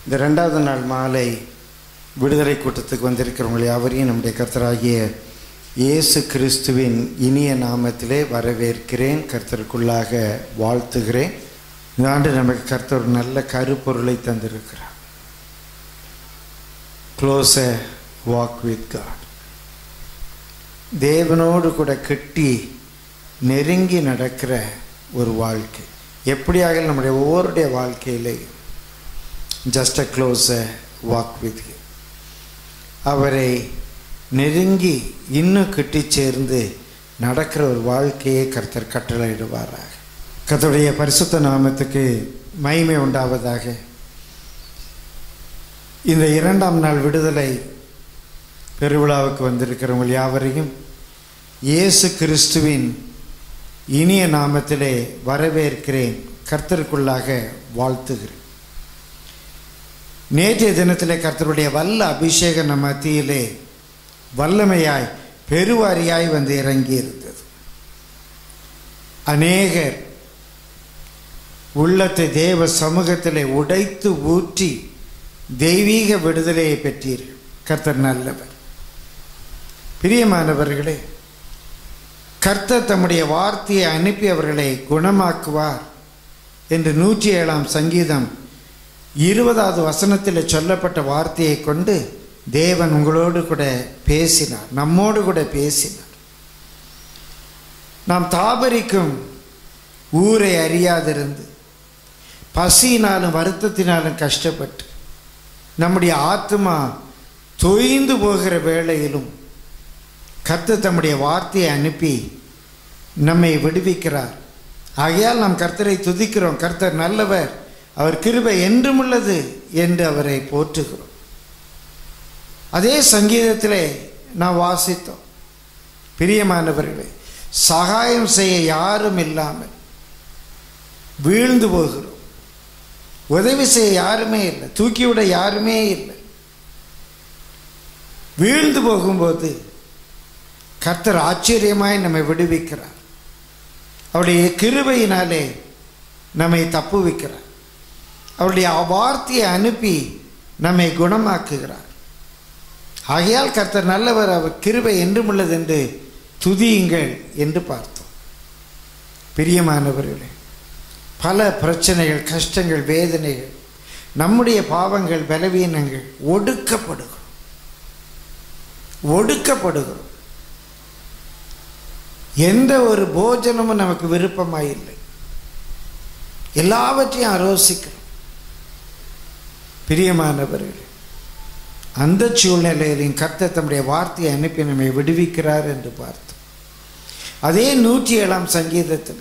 இந்த ரெண்டாவது நாள் மாலை விடுதலை கூட்டத்துக்கு வந்திருக்கிறவங்களை யாவரையும் நம்முடைய கர்த்தராகிய இயேசு கிறிஸ்துவின் இனிய நாமத்திலே வரவேற்கிறேன் கர்த்தருக்குள்ளாக வாழ்த்துகிறேன் இந்த ஆண்டு நமக்கு கர்த்தர் ஒரு நல்ல கருப்பொருளை தந்திருக்கிறார் close a walk with God தேவனோடு கூட கெட்டி நெருங்கி நடக்கிற ஒரு வாழ்க்கை எப்படியாக நம்முடைய ஒவ்வொருடைய வாழ்க்கையிலே just a close a walk with அவரை நெருங்கி இன்னும் கிட்டி சேர்ந்து நடக்கிற ஒரு வாழ்க்கையை கர்த்தர் கட்டளையிடுவாராக கர்த்தருடைய பரிசுத்த நாமத்துக்கு மகிமை உண்டாவதாக இந்த இரண்டாம் நாள் விடுதலை பெருவிழாவுக்கு வந்திருக்கிறவங்க யாவரையும் இயேசு கிறிஸ்துவின் இனிய நாமத்திலே வரவேற்கிறேன் கர்த்தருக்குள்ளாக வாழ்த்துகிறேன் நேற்றைய தினத்திலே கர்த்தருடைய வல்ல அபிஷேக நம்ம மத்தியிலே வல்லமையாய் பெருவாரியாய் வந்து இறங்கி இருந்தது அநேகர் உள்ளத்தை தேவ சமூகத்திலே உடைத்து ஊற்றி தெய்வீக விடுதலையை பெற்றீர்கள் கர்த்தர் நல்லவர் பிரியமானவர்களே கர்த்தர் தம்முடைய வார்த்தையை அனுப்பி அவர்களை குணமாக்குவார் என்று நூற்றி ஏழாம் சங்கீதம் இருபதாவது வசனத்தில் சொல்லப்பட்ட வார்த்தையை கொண்டு தேவன் உங்களோடு கூட பேசினார் நம்மோடு கூட பேசினார் நாம் தாபரிக்கும் ஊரை அறியாதிருந்து பசியினாலும் வருத்தத்தினாலும் கஷ்டப்பட்டு நம்முடைய ஆத்மா தொய்ந்து போகிற வேளையிலும் கர்த்தர் தம்முடைய வார்த்தையை அனுப்பி நம்மை விடுவிக்கிறார் ஆகையால் நாம் கர்த்தரை துதிக்கிறோம் கர்த்தர் நல்லவர் அவர் கிருபை என்றும் உள்ளது என்று அவரை போற்றுகிறோம் அதே சங்கீதத்திலே நாம் வாசித்தோம் பிரியமானவர்களே சகாயம் செய்ய யாரும் இல்லாமல் வீழ்ந்து போகிறோம் உதவி செய்ய யாருமே இல்லை தூக்கிவிட யாருமே இல்லை வீழ்ந்து போகும்போது கர்த்தர் ஆச்சரியமாய் நம்மை விடுவிக்கிறார் அவருடைய கிருபையினாலே நம்மை தப்பு வைக்கிறார் அவருடைய வார்த்தையை அனுப்பி நம்மை குணமாக்குகிறார் ஆகையால் கர்த்தர் நல்லவர் அவர் கிருபை என்றும் உள்ளது என்று துதியுங்கள் என்று பார்த்தோம் பிரியமானவர்களே பல பிரச்சனைகள் கஷ்டங்கள் வேதனைகள் நம்முடைய பாவங்கள் பலவீனங்கள் ஒடுக்கப்படுகிறோம் ஒடுக்கப்படுகிறோம் எந்த ஒரு போஜனமும் நமக்கு விருப்பமாக இல்லை எல்லாவற்றையும் ஆலோசிக்கிறோம் பிரியமானவர்களே அந்த சூழ்நிலையிலையும் கர்த்தர் தம்முடைய வார்த்தையை அனுப்பி நம்மை விடுவிக்கிறார் என்று பார்த்தோம் அதே நூற்றி ஏழாம் சங்கீதத்தில்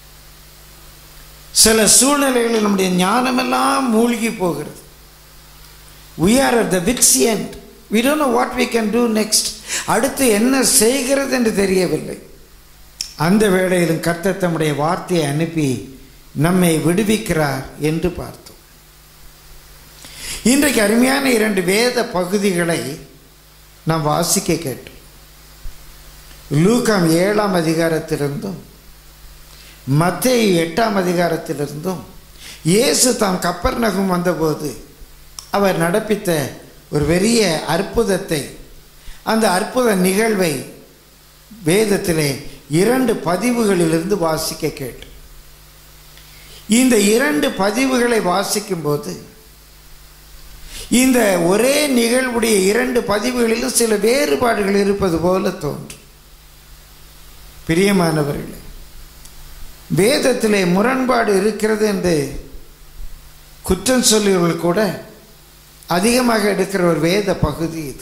சில சூழ்நிலைகளில் நம்முடைய ஞானமெல்லாம் மூழ்கி போகிறது we are at the wits end we don't know what we can do next அடுத்து என்ன செய்கிறது என்று தெரியவில்லை அந்த வேளையிலும் கர்த்தர் தம்முடைய வார்த்தையை அனுப்பி நம்மை விடுவிக்கிறார் என்று பார்த்தோம் இன்றைக்கு அருமையான இரண்டு வேத பகுதிகளை நாம் வாசிக்க கேட்டோம் லூகாம் ஏழாம் அதிகாரத்திலிருந்தும் மத்திய எட்டாம் அதிகாரத்திலிருந்தும் இயேசு தாம் கப்பர் நகம் வந்தபோது அவர் நடப்பித்த ஒரு பெரிய அற்புதத்தை அந்த அற்புத நிகழ்வை வேதத்திலே இரண்டு பதிவுகளிலிருந்து வாசிக்க கேட்டு இந்த இரண்டு பதிவுகளை வாசிக்கும்போது இந்த ஒரே நிகழ்வுடைய இரண்டு பதிவுகளிலும் சில வேறுபாடுகள் இருப்பது போல தோன்றும் பிரியமானவர்களே வேதத்திலே முரண்பாடு இருக்கிறது என்று குற்றம் சொல்லியவர்கள் கூட அதிகமாக எடுக்கிற ஒரு வேத பகுதி இது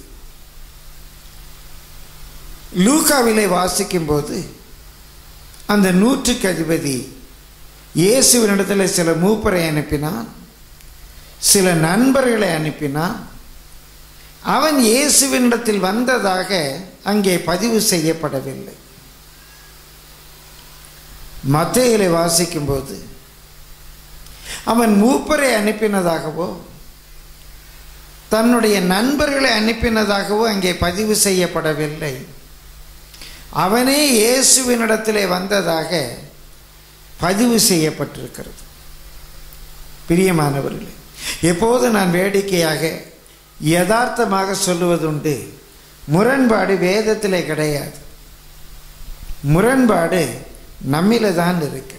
லூகாவிலே வாசிக்கும்போது அந்த நூற்றுக்கு அதிபதி இயேசுவினிடத்தில் சில மூப்பரை அனுப்பினான் சில நண்பர்களை அனுப்பினான் அவன் இயேசுவினிடத்தில் வந்ததாக அங்கே பதிவு செய்யப்படவில்லை மத்தையிலே வாசிக்கும்போது அவன் மூப்பரை அனுப்பினதாகவோ தன்னுடைய நண்பர்களை அனுப்பினதாகவோ அங்கே பதிவு செய்யப்படவில்லை அவனே இயேசுவினிடத்திலே வந்ததாக பதிவு செய்யப்பட்டிருக்கிறது பிரியமானவர்களே எப்போது நான் வேடிக்கையாக யதார்த்தமாக சொல்லுவதுண்டு முரண்பாடு வேதத்திலே கிடையாது முரண்பாடு நம்மில தான் இருக்கிறது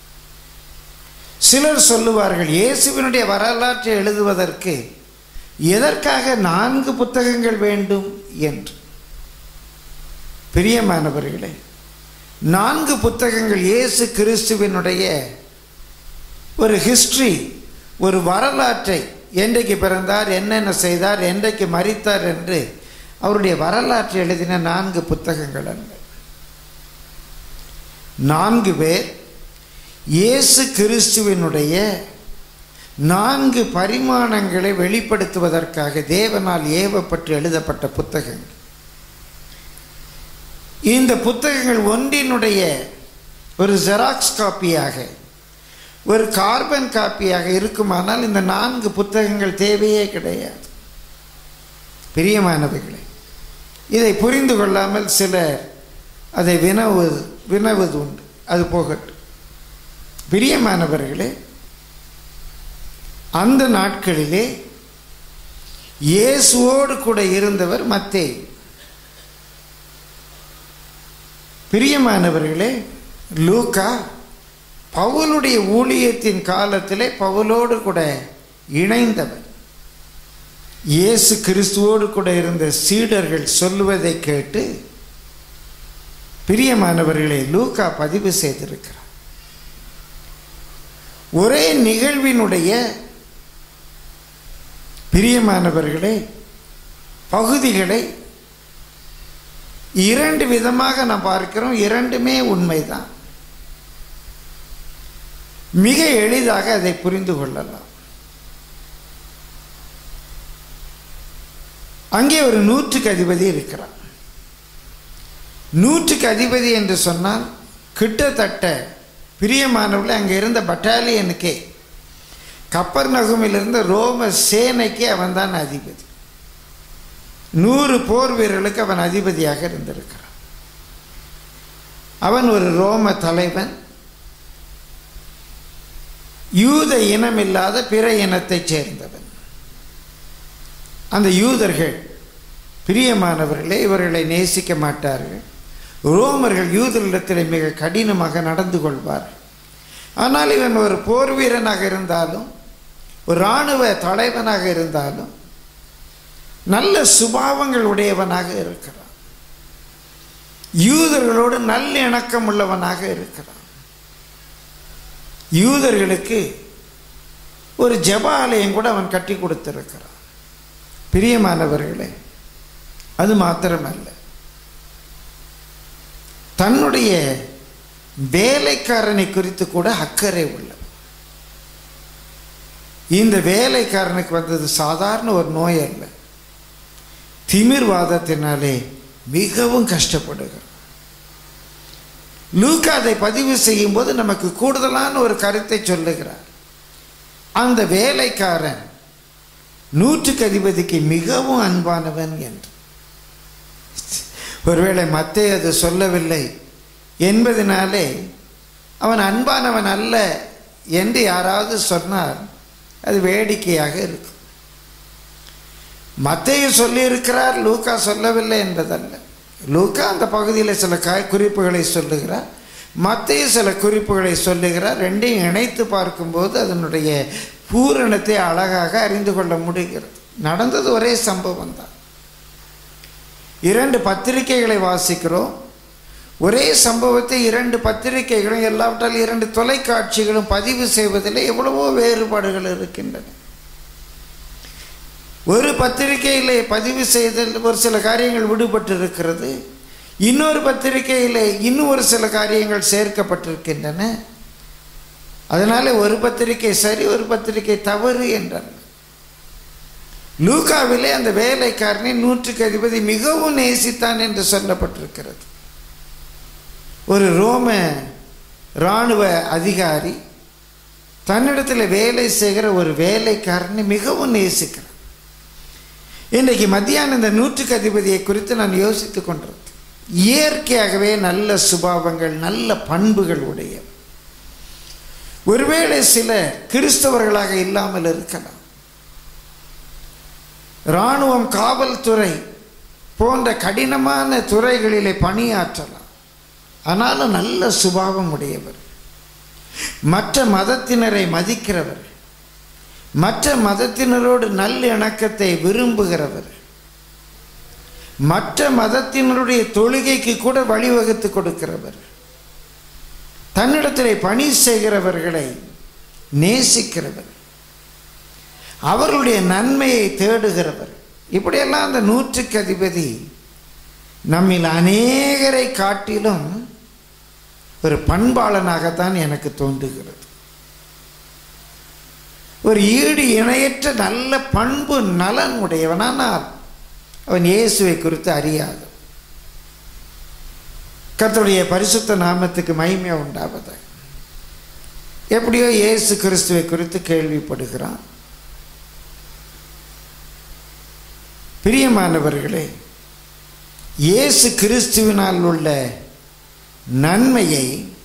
சிலர் சொல்லுவார்கள் இயேசுவினுடைய வரலாற்றை எழுதுவதற்கு எதற்காக நான்கு புத்தகங்கள் வேண்டும் என்று பிரியமானவர்களே நான்கு புத்தகங்கள் இயேசு கிறிஸ்துவினுடைய ஒரு ஹிஸ்டரி ஒரு வரலாற்றை என்றைக்கு பிறந்தார் என்னென்ன செய்தார் என்றைக்கு மறித்தார் என்று அவருடைய வரலாற்றை எழுதின நான்கு புத்தகங்கள் அல்ல நான்கு பேர் இயேசு கிறிஸ்துவினுடைய நான்கு பரிமாணங்களை வெளிப்படுத்துவதற்காக தேவனால் ஏவப்பட்டு எழுதப்பட்ட புத்தகங்கள் இந்த புத்தகங்கள் ஒன்றினுடைய ஒரு ஜெராக்ஸ் காப்பியாக ஒரு கார்பன் காப்பியாக இருக்குமானால் இந்த நான்கு புத்தகங்கள் தேவையே கிடையாது பிரியமானவைகளே இதை புரிந்து கொள்ளாமல் சிலர் அதை வினவுவது வினவுவது உண்டு அது போகட்டும் பிரியமானவர்களே அந்த நாட்களிலே இயேசுவோடு கூட இருந்தவர் மத்தே பிரியமானவர்களே லூக்கா பவுலுடைய ஊழியத்தின் காலத்திலே பவுலோடு கூட இணைந்தவர் இயேசு கிறிஸ்துவோடு கூட இருந்த சீடர்கள் சொல்லுவதை கேட்டு பிரியமானவர்களை லூக்கா பதிவு செய்திருக்கிறார் ஒரே நிகழ்வினுடைய பிரியமானவர்களே பகுதிகளை இரண்டு விதமாக நாம் பார்க்கிறோம் இரண்டுமே உண்மைதான் மிக எளிதாக அதை புரிந்து கொள்ளலாம் அங்கே ஒரு நூற்றுக்கு அதிபதி இருக்கிறார் நூற்றுக்கு அதிபதி என்று சொன்னால் கிட்டத்தட்ட பிரியமானவர்கள் அங்கே இருந்த பட்டாலியனுக்கே கப்பர் நகுமிலிருந்த ரோம சேனைக்கு அவன் தான் அதிபதி நூறு போர் வீரர்களுக்கு அவன் அதிபதியாக இருந்திருக்கிறான் அவன் ஒரு ரோம தலைவன் யூத இனம் இல்லாத பிற இனத்தைச் சேர்ந்தவன் அந்த யூதர்கள் பிரியமானவர்களே இவர்களை நேசிக்க மாட்டார்கள் ரோமர்கள் யூதர்களிடத்தில் மிக கடினமாக நடந்து கொள்வார்கள் ஆனால் இவன் ஒரு போர் வீரனாக இருந்தாலும் ஒரு இராணுவ தலைவனாக இருந்தாலும் நல்ல சுபாவங்கள் உடையவனாக இருக்கிறான் யூதர்களோடு நல்ல இணக்கம் உள்ளவனாக இருக்கிறான் யூதர்களுக்கு ஒரு ஜெப ஆலயம் கூட அவன் கட்டி கொடுத்திருக்கிறான் பிரியமானவர்களே அது மாத்திரமல்ல தன்னுடைய வேலைக்காரனை குறித்து கூட அக்கறை உள்ள இந்த வேலைக்காரனுக்கு வந்தது சாதாரண ஒரு நோய் அல்ல திமிர்வாதத்தினாலே மிகவும் கஷ்டப்படுகிறார் லூக்கா அதை பதிவு செய்யும்போது நமக்கு கூடுதலான ஒரு கருத்தை சொல்லுகிறார் அந்த வேலைக்காரன் நூற்றுக்கு அதிபதிக்கு மிகவும் அன்பானவன் என்று ஒருவேளை மத்தே அது சொல்லவில்லை என்பதனாலே அவன் அன்பானவன் அல்ல என்று யாராவது சொன்னால் அது வேடிக்கையாக இருக்கும் மத்தையும் சொல்லியிருக்கிறார் லூக்கா சொல்லவில்லை என்பதல்ல லூக்கா அந்த பகுதியில் சில க குறிப்புகளை சொல்லுகிறார் மத்தையும் சில குறிப்புகளை சொல்லுகிறார் ரெண்டையும் இணைத்து பார்க்கும்போது அதனுடைய பூரணத்தை அழகாக அறிந்து கொள்ள முடிகிறது நடந்தது ஒரே சம்பவம் தான் இரண்டு பத்திரிகைகளை வாசிக்கிறோம் ஒரே சம்பவத்தை இரண்டு பத்திரிகைகளும் எல்லாவற்றாலும் இரண்டு தொலைக்காட்சிகளும் பதிவு செய்வதில் எவ்வளவோ வேறுபாடுகள் இருக்கின்றன ஒரு பத்திரிகையில் பதிவு செய்தல் ஒரு சில காரியங்கள் விடுபட்டு இருக்கிறது இன்னொரு பத்திரிகையில் இன்னும் ஒரு சில காரியங்கள் சேர்க்கப்பட்டிருக்கின்றன அதனால் ஒரு பத்திரிகை சரி ஒரு பத்திரிகை தவறு என்றார் லூகாவிலே அந்த வேலைக்காரனை நூற்றுக்கு அதிபதி மிகவும் நேசித்தான் என்று சொல்லப்பட்டிருக்கிறது ஒரு ரோம இராணுவ அதிகாரி தன்னிடத்தில் வேலை செய்கிற ஒரு வேலைக்காரனை மிகவும் நேசிக்கிறார் இன்றைக்கு மத்தியானம் இந்த நூற்றுக்கு அதிபதியை குறித்து நான் யோசித்து கொண்டிருந்தேன் இயற்கையாகவே நல்ல சுபாவங்கள் நல்ல பண்புகள் உடைய ஒருவேளை சில கிறிஸ்தவர்களாக இல்லாமல் இருக்கலாம் இராணுவம் காவல்துறை போன்ற கடினமான துறைகளிலே பணியாற்றலாம் ஆனாலும் நல்ல சுபாவம் உடையவர் மற்ற மதத்தினரை மதிக்கிறவர் மற்ற மதத்தினரோடு நல்ல இணக்கத்தை விரும்புகிறவர் மற்ற மதத்தினருடைய தொழுகைக்கு கூட வழிவகுத்து கொடுக்கிறவர் தன்னிடத்திலே பணி செய்கிறவர்களை நேசிக்கிறவர் அவர்களுடைய நன்மையை தேடுகிறவர் இப்படியெல்லாம் அந்த நூற்றுக்கு அதிபதி நம்மில் அநேகரை காட்டிலும் ஒரு பண்பாளனாகத்தான் எனக்கு தோன்றுகிறது ஒரு ஈடு இணையற்ற நல்ல பண்பு நலன் உடையவனானால் அவன் இயேசுவை குறித்து அறியாது கர்த்தருடைய பரிசுத்த நாமத்துக்கு மகிமை உண்டாவது எப்படியோ இயேசு கிறிஸ்துவை குறித்து கேள்விப்படுகிறான் பிரியமானவர்களே இயேசு கிறிஸ்துவினால் உள்ள நன்மையை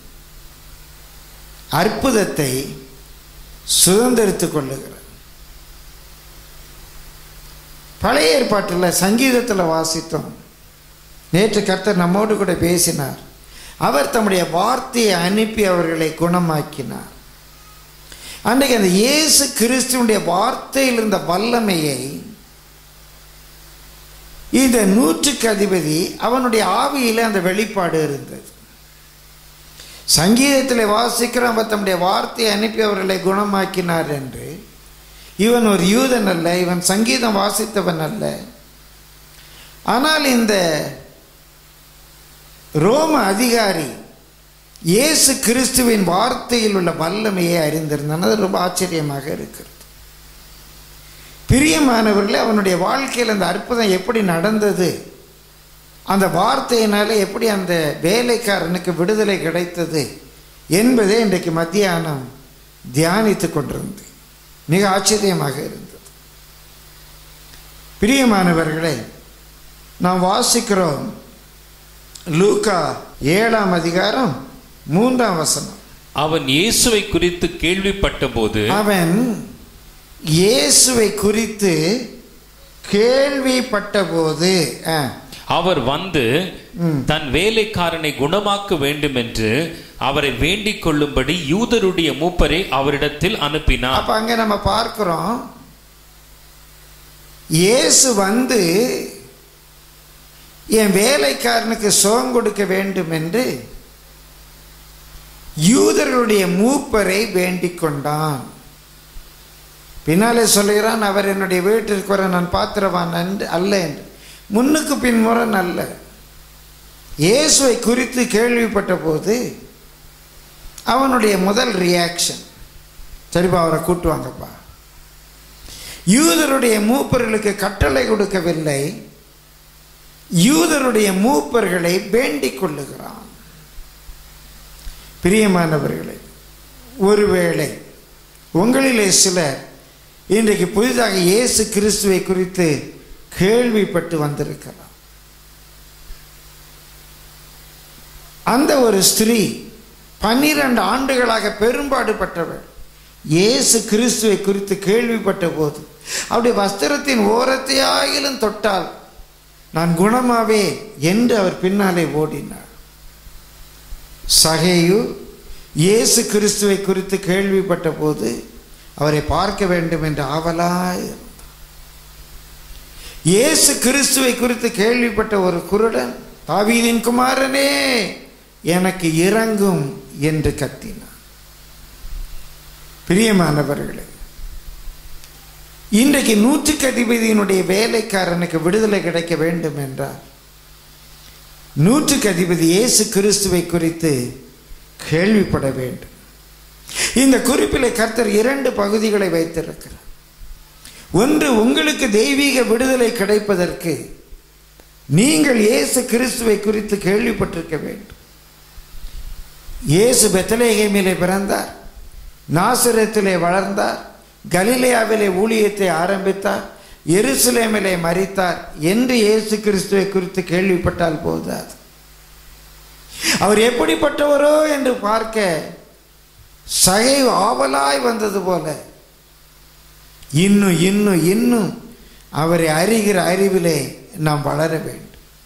அற்புதத்தை சுதந்திரித்துக் கொள்ளுகிறார் பழைய ஏற்பாட்டில் சங்கீதத்தில் வாசித்தோம் நேற்று கர்த்தர் நம்மோடு கூட பேசினார் அவர் தம்முடைய வார்த்தையை அனுப்பி அவர்களை குணமாக்கினார் அன்றைக்கு அந்த இயேசு கிறிஸ்துவனுடைய வார்த்தையில் இருந்த வல்லமையை இந்த நூற்றுக்கு அதிபதி அவனுடைய ஆவியில் அந்த வெளிப்பாடு இருந்தது சங்கீதத்தில் வாசிக்கிறோம் அவர் தம்முடைய வார்த்தையை அனுப்பி அவர்களை குணமாக்கினார் என்று இவன் ஒரு யூதன் அல்ல இவன் சங்கீதம் வாசித்தவன் அல்ல ஆனால் இந்த ரோம அதிகாரி இயேசு கிறிஸ்துவின் வார்த்தையில் உள்ள வல்லமையை அறிந்திருந்தான் அது ரொம்ப ஆச்சரியமாக இருக்கிறது பிரியமானவர்களே அவனுடைய வாழ்க்கையில் அந்த அற்புதம் எப்படி நடந்தது அந்த வார்த்தையினால எப்படி அந்த வேலைக்காரனுக்கு விடுதலை கிடைத்தது என்பதை இன்றைக்கு மத்தியானம் தியானித்து கொண்டிருந்தேன் மிக ஆச்சரியமாக இருந்தது பிரியமானவர்களே நாம் வாசிக்கிறோம் லூக்கா ஏழாம் அதிகாரம் மூன்றாம் வசனம் அவன் இயேசுவை குறித்து கேள்விப்பட்டபோது அவன் இயேசுவை குறித்து கேள்விப்பட்டபோது ஆ, அவர் வந்து ம். தன் வேலைக்காரனை குணமாக்க வேண்டும் என்று அவரை வேண்டிக் கொள்ளும்படி யூதருடைய மூப்பரை அவரிடத்தில் அனுப்பினார் அப்ப அங்க நம்ம பார்க்கிறோம் இயேசு வந்து என் வேலைக்காரனுக்கு சுகம் கொடுக்க வேண்டும் என்று யூதர்களுடைய மூப்பரை வேண்டிக் கொண்டான் பின்னாலே சொல்லுகிறான் அவர் என்னுடைய வீட்டிற்கு வர நான் பாத்திரவான் என்று அல்ல என்று முன்னுக்கு பின்முரண் அல்ல இயேசுவை குறித்து கேள்விப்பட்ட போது அவனுடைய முதல் ரியாக்ஷன் சரிப்பா அவரை கூட்டுவாங்கப்பா யூதருடைய மூப்பர்களுக்கு கட்டளை கொடுக்கவில்லை யூதருடைய மூப்பர்களை வேண்டிக் கொள்ளுகிறான் பிரியமானவர்களே ஒருவேளை உங்களிலே சிலர் இன்றைக்கு புதிதாக இயேசு கிறிஸ்துவை குறித்து கேள்விப்பட்டு வந்திருக்கலாம் அந்த ஒரு ஸ்திரீ பன்னிரண்டு ஆண்டுகளாக பெரும்பாடுபட்டவள் இயேசு கிறிஸ்துவை குறித்து கேள்விப்பட்ட போது அவருடைய வஸ்திரத்தின் ஓரத்தையாயிலும் தொட்டால் நான் குணமாவே என்று அவர் பின்னாலே ஓடினார் சகேயு இயேசு கிறிஸ்துவை குறித்து கேள்விப்பட்ட போது அவரை பார்க்க வேண்டும் என்று ஆவலாய் இருந்தார். இயேசு கிறிஸ்துவை குறித்து கேள்விப்பட்ட ஒரு குருடன் தாவீதின் குமாரனே எனக்கு இறங்கும் என்று கத்தினார் பிரியமானவர்களே இன்றைக்கு நூற்றுக்கு அதிபதியினுடைய வேலைக்காரனுக்கு விடுதலை கிடைக்க வேண்டும் என்றார் நூற்றுக்கு அதிபதி இயேசு கிறிஸ்துவை குறித்து கேள்விப்பட வேண்டும் இந்த குறிப்பிலே கர்த்தர் இரண்டு பகுதிகளை வைத்திருக்கிறார் ஒன்று உங்களுக்கு தெய்வீக விடுதலை கிடைப்பதற்கு நீங்கள் இயேசு கிறிஸ்துவை குறித்து கேள்விப்பட்டிருக்க வேண்டும் இயேசு பெத்தலேகேமிலே பிறந்தார் நாசரத்திலே வளர்ந்தார் கலிலேயாவிலே ஊழியத்தை ஆரம்பித்தார் எருசலேமிலே மரித்தார் என்று இயேசு கிறிஸ்துவை குறித்து கேள்விப்பட்டால் போதாது அவர் எப்படிப்பட்டவரோ என்று பார்க்க சகை ஆவலாய் வந்தது போல இன்னும் இன்னும் இன்னும் அவரை அறிகிற அறிவிலே நாம் வளர வேண்டும்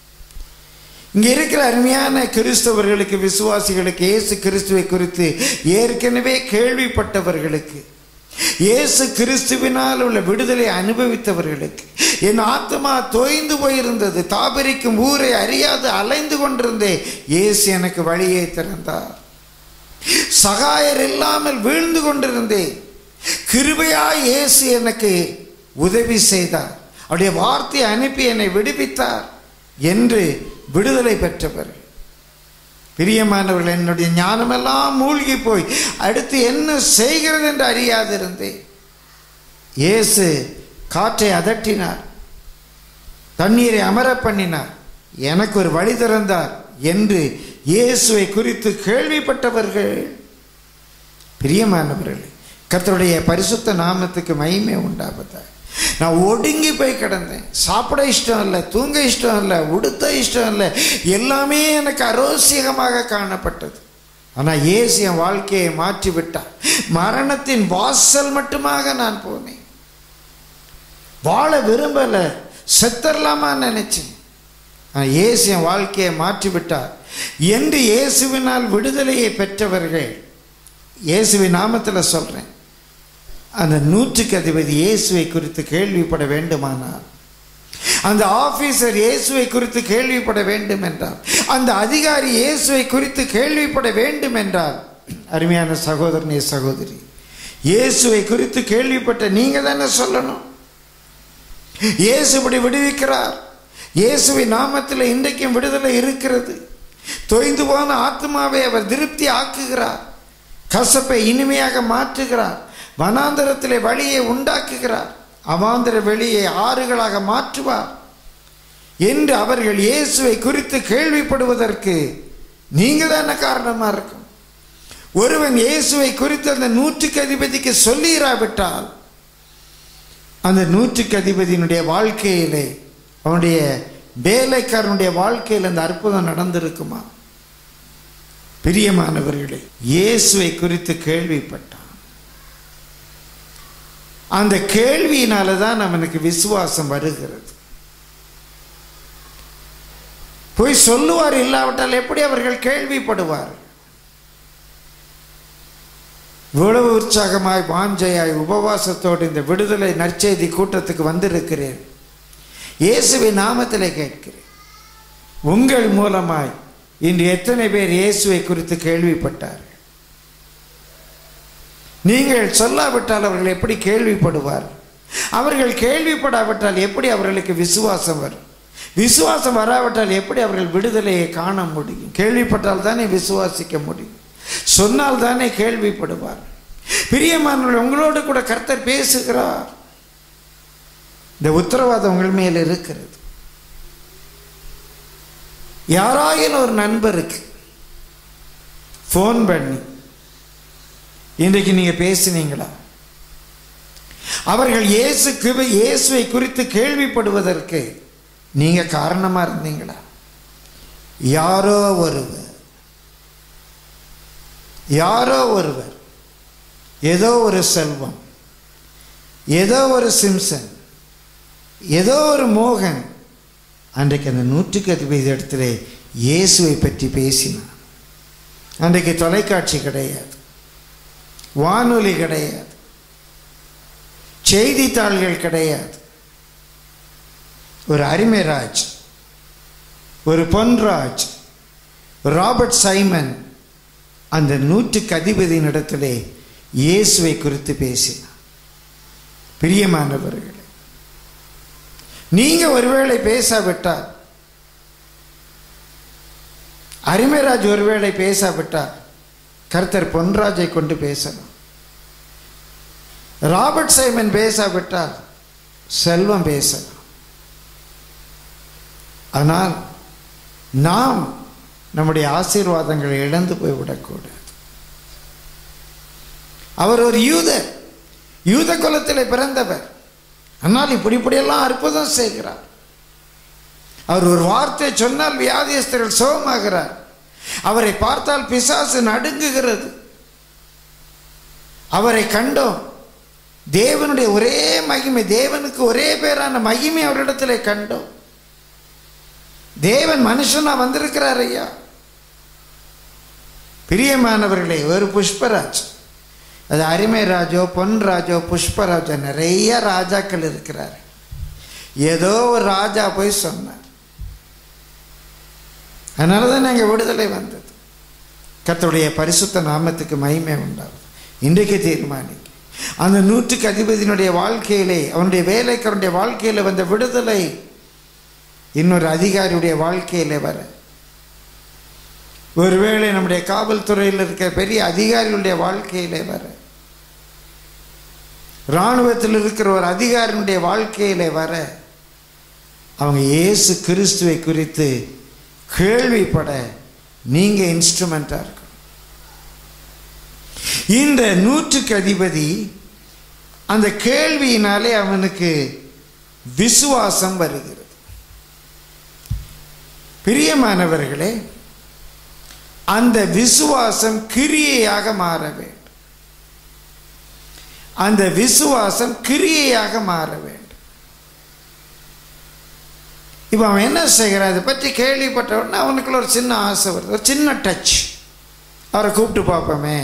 இங்கே இருக்கிற அருமையான கிறிஸ்தவர்களுக்கு விசுவாசிகளுக்கு இயேசு கிறிஸ்துவை குறித்து ஏற்கனவே கேள்விப்பட்டவர்களுக்கு இயேசு கிறிஸ்துவினால் உள்ள விடுதலை அனுபவித்தவர்களுக்கு என் ஆத்மா தோய்ந்து போயிருந்தது தாபரிக்கும் ஊரை அறியாது அலைந்து கொண்டிருந்தே இயேசு எனக்கு வழியை திறந்தார் சகாயர் இல்லாமல் வீழ்ந்து கொண்டிருந்தேன் கிருபையாய் இயேசு எனக்கு உதவி செய்தார் அவருடைய வார்த்தையை அனுப்பி என்னை விடுவித்தார் என்று விடுதலை பெற்றவர் பிரியமானவர்கள் என்னுடைய ஞானமெல்லாம் மூழ்கி போய் அடுத்து என்ன செய்கிறது என்று அறியாதிருந்தேன் இயேசு காற்றை அதட்டினார் தண்ணீரை அமர பண்ணினார் எனக்கு ஒரு வழி திறந்தார் என்று இயேசுவை குறித்து கேள்விப்பட்டவர்கள் பிரியமானவர்கள் கர்த்தருடைய பரிசுத்த நாமத்துக்கு மகிமை உண்டாவதா நான் ஒடுங்கி போய் கிடந்தேன் சாப்பிட இஷ்டம் இல்லை தூங்க இஷ்டம் இல்லை உடுத்த இஷ்டம் இல்லை எல்லாமே எனக்கு அரோசியமாக காணப்பட்டது ஆனால் இயேசு என் வாழ்க்கையை மாற்றி விட்டார் மரணத்தின் வாசல் மட்டுமாக நான் போனேன் வாழ விரும்பலை செத்தரலாமா நினைச்சேன் ஆனால் இயேசு என் வாழ்க்கையை மாற்றி விட்டார் என்று இயேசுவினால் விடுதலையை பெற்றவர்கள் இயேசுவின் நாமத்தில் சொல்கிறேன் அந்த நூற்றுக்கு அதிபதி இயேசுவை குறித்து கேள்விப்பட வேண்டுமானால் அந்த ஆபீசர் இயேசுவை குறித்து கேள்விப்பட வேண்டும் என்றால் அந்த அதிகாரி இயேசுவை குறித்து கேள்விப்பட வேண்டும் என்றால் அருமையான சகோதரனே சகோதரி இயேசுவை குறித்து கேள்விப்பட்ட நீங்க தானே சொல்லணும் இயேசு இப்படி விடுவிக்கிறார் இயேசுவின் நாமத்தில் இன்றைக்கும் விடுதலை இருக்கிறது தொய்ந்து போன ஆத்மாவை அவர் திருப்தி ஆக்குகிறார் கசப்பை இனிமையாக மாற்றுகிறார் வனாந்தரத்திலே வழியை உண்டாக்குகிறார் அவாந்தர வெளியை ஆறுகளாக மாற்றுவார் என்று அவர்கள் இயேசுவை குறித்து கேள்விப்படுவதற்கு நீங்க தானே காரணமா இருக்கும் ஒருவன் இயேசுவை குறித்து அந்த நூற்றுக்கு அதிபதிக்கு சொல்லிராவிட்டால் அந்த நூற்றுக்கு அதிபதியினுடைய வாழ்க்கையிலே அவனுடைய வேலைக்காரனுடைய வாழ்க்கையில் அந்த அற்புதம் நடந்திருக்குமா பிரியமானவர்களே இயேசுவை குறித்து கேள்விப்பட்டான் அந்த கேள்வியினால தான் அவனுக்கு விசுவாசம் வருகிறது போய் சொல்லுவார் இல்லாவிட்டால் எப்படி அவர்கள் கேள்விப்படுவார் இவ்வளவு உற்சாகமாய் வாஞ்சையாய் உபவாசத்தோடு இந்த விடுதலை நற்செய்தி கூட்டத்துக்கு வந்திருக்கிறேன் இயேசுவின் நாமத்தில் கேட்கிறேன் உங்கள் மூலமாய் இன்று எத்தனை பேர் இயேசுவை குறித்து கேள்விப்பட்டார்கள் நீங்கள் சொல்லாவிட்டால் அவர்கள் எப்படி கேள்விப்படுவார் அவர்கள் கேள்விப்படாவிட்டால் எப்படி அவர்களுக்கு விசுவாசம் வரும் விசுவாசம் வராவிட்டால் எப்படி அவர்கள் விடுதலையை காண முடியும் கேள்விப்பட்டால் தானே விசுவாசிக்க முடியும் சொன்னால் தானே கேள்விப்படுவார் பிரியமானவர்கள் உங்களோடு கூட கர்த்தர் பேசுகிறார் இந்த உத்தரவாதம் உங்கள் மேல் இருக்கிறது யாராயினும் ஒரு நண்பருக்கு ஃபோன் பண்ணி இன்றைக்கு நீங்க பேசினீங்களா அவர்கள் இயேசு கிருபை இயேசுவை குறித்து கேள்விப்படுவதற்கு நீங்க காரணமா இருந்தீங்களா யாரோ ஒருவர் யாரோ ஒருவர் ஏதோ ஒரு செல்வம் ஏதோ ஒரு சிம்சன் ஏதோ ஒரு மோகன் அன்றைக்கு அந்த நூற்றுக்கு அதிபதி இடத்துல இயேசுவை பற்றி பேசினான் அன்றைக்கு தொலைக்காட்சி கிடையாது வானொலி கிடையாது செய்தித்தாள்கள் கிடையாது ஒரு அரிமைராஜ் ஒரு பொன்ராஜ் ராபர்ட் சைமன் அந்த நூற்றுக்கு அதிபதியின் இடத்திலே இயேசுவை குறித்து பேசினார் பிரியமானவர்களே நீங்க ஒருவேளை பேசாவிட்டால் அரிமைராஜ் ஒருவேளை பேசாவிட்டால் கர்த்தர் பொன்ராஜை கொண்டு பேசலாம் ராபர்ட் சைமன் பேசாவிட்டால் செல்வம் பேசலாம் ஆனால் நாம் நம்முடைய ஆசீர்வாதங்களை இழந்து போய்விடக்கூடாது அவர் ஒரு யூதர் யூத குலத்தில் பிறந்தவர் ஆனால் இப்படி இப்படியெல்லாம் அற்புதம் செய்கிறார் அவர் ஒரு வார்த்தை சொன்னால் வியாதியஸ்தர்கள் சுகமாகிறார் அவரை பார்த்தால் பிசாசு நடுங்குகிறது அவரை கண்டோம் தேவனுடைய ஒரே மகிமை தேவனுக்கு ஒரே பேரான மகிமை அவரிடத்துல கண்டோம் தேவன் மனுஷனா வந்திருக்கிறார் ஐயா பிரியமானவர்களே ஒரு புஷ்பராஜ் அது அருமை ராஜோ பொன் ராஜோ புஷ்பராஜோ நிறைய ராஜாக்கள் இருக்கிறார் ஏதோ ஒரு ராஜா போய் சொன்னார் அதனால தான் எங்கள் விடுதலை வந்தது கர்த்தருடைய பரிசுத்த நாமத்துக்கு மகிமை உண்டாகும் இன்றைக்கு தீர்மானிக்க அந்த நூற்றுக்கு அதிபதியினுடைய வாழ்க்கையிலே அவனுடைய வேலைக்காரனுடைய வாழ்க்கையில் வந்த விடுதலை இன்னொரு அதிகாரியுடைய வாழ்க்கையிலே வர ஒருவேளை நம்முடைய காவல்துறையில் இருக்க பெரிய அதிகாரிகளுடைய வாழ்க்கையிலே வர இராணுவத்தில் இருக்கிற ஒரு அதிகாரியுடைய வாழ்க்கையிலே வர அவங்க இயேசு கிறிஸ்துவை குறித்து கேள்விப்பட நீங்க இன்ஸ்ட்ருமெண்டா இருக்கணும் இந்த நூற்றுக்கு அதிபதி அந்த கேள்வியினாலே அவனுக்கு விசுவாசம் வருகிறது பிரியமானவர்களே அந்த விசுவாசம் கிரியையாக மாற வேண்டும் அந்த விசுவாசம் கிரியையாக மாற வேண்டும் இப்போ அவன் என்ன செய்கிறான் இதை பற்றி கேள்விப்பட்ட உடனே அவனுக்குள்ள ஒரு சின்ன ஆசை வருது ஒரு சின்ன டச் அவரை கூப்பிட்டு பார்ப்போமே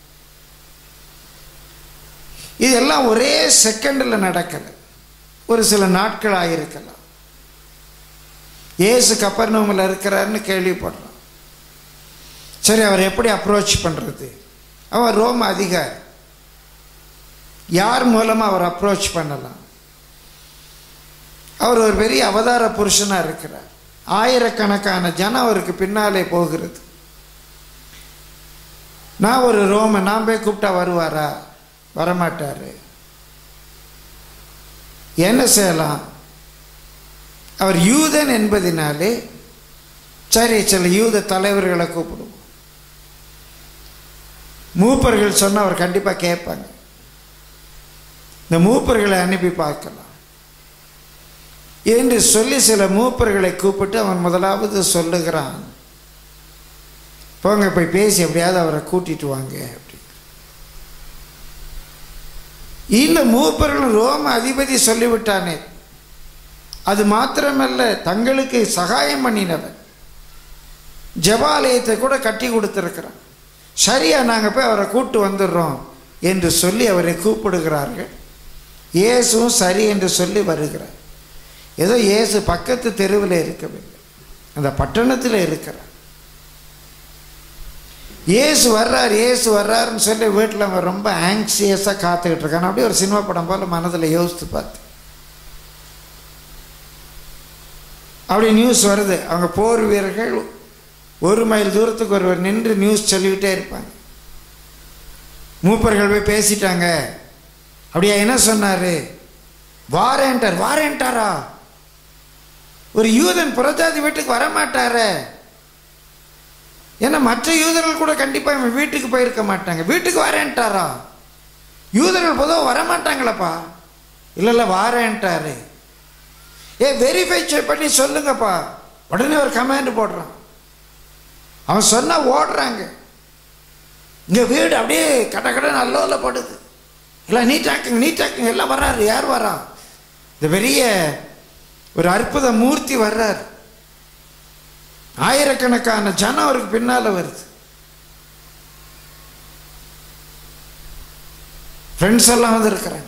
இதெல்லாம் ஒரே செகண்டில் நடக்கலை ஒரு சில நாட்கள் ஆகியிருக்கலாம் ஏசு கப்பர்னவமில் இருக்கிறாருன்னு கேள்விப்படுறான் சரி அவர் எப்படி அப்ரோச் பண்ணுறது அவன் ரோம அதிகாரி யார் மூலமாக அவர் அப்ரோச் பண்ணலாம் அவர் ஒரு பெரிய அவதார புருஷனாக இருக்கிறார் ஆயிரக்கணக்கான ஜனம் அவருக்கு பின்னாலே போகிறது நான் ஒரு ரோம நான் போய் கூப்பிட்டா வருவாரா வரமாட்டார் என்ன செய்யலாம் அவர் யூதன் என்பதினாலே சரி சில யூத தலைவர்களை கூப்பிடுவோம் மூப்பர்கள் சொன்னால் அவர் கண்டிப்பாக கேட்பாங்க இந்த மூப்பர்களை அனுப்பி பார்க்கலாம் என்று சொல்லி சில மூப்பர்களை கூப்பிட்டு அவன் முதலாவது சொல்லுகிறான் போங்க போய் பேசி எப்படியாவது அவரை கூட்டிட்டு வாங்க அப்படி இந்த மூப்பர்கள் ரோம அதிபதி சொல்லிவிட்டானே அது மாத்திரமல்ல தங்களுக்கு சகாயம் பண்ணினவன் ஜபாலயத்தை கூட கட்டி கொடுத்துருக்கிறான் சரியா நாங்கள் போய் அவரை கூட்டு வந்துடுறோம் என்று சொல்லி அவரை கூப்பிடுகிறார்கள் இயேசுவும் சரி என்று சொல்லி வருகிறார் ஏதோ இயேசு பக்கத்து தெருவில் இருக்கவில்லை அந்த பட்டணத்தில் இருக்கிறார் இயேசு வர்றார் இயேசு வர்றாருன்னு சொல்லி வீட்டில் அவன் ரொம்ப ஆங்ஸியஸாக காத்துக்கிட்டு இருக்கான் அப்படியே ஒரு சினிமா படம் போல் மனதில் யோசித்து பார்த்து அப்படி நியூஸ் வருது அவங்க போர் வீரர்கள் ஒரு மைல் தூரத்துக்கு ஒருவர் நின்று நியூஸ் சொல்லிக்கிட்டே இருப்பாங்க மூப்பர்கள் போய் பேசிட்டாங்க அப்படியா என்ன சொன்னார் வாரேன்டார் வாரேன்டாரா ஒரு யூதன் புறஜாதி வீட்டுக்கு வரமாட்டாரே ஏன்னா மற்ற யூதர்கள் கூட கண்டிப்பாக இவன் வீட்டுக்கு போயிருக்க மாட்டாங்க வீட்டுக்கு வரேன்ட்டாரா யூதர்கள் பொதுவாக வரமாட்டாங்களப்பா இல்லை இல்லை வாரேன்ட்டாரு ஏ வெரிஃபை பண்ணி சொல்லுங்கப்பா உடனே ஒரு கமாண்ட் போடுறான் அவன் சொன்னால் ஓடுறாங்க இங்கே வீடு அப்படியே கட கட நல்ல படுது இல்லை நீட்டாக்குங்க நீட்டாக்குங்க எல்லாம் வர்றாரு யார் வரா இந்த பெரிய ஒரு அற்புத மூர்த்தி வர்றார் ஆயிரக்கணக்கான ஜனம் அவருக்கு பின்னால் வருது ஃப்ரெண்ட்ஸ் எல்லாம் வந்து இருக்கிறாங்க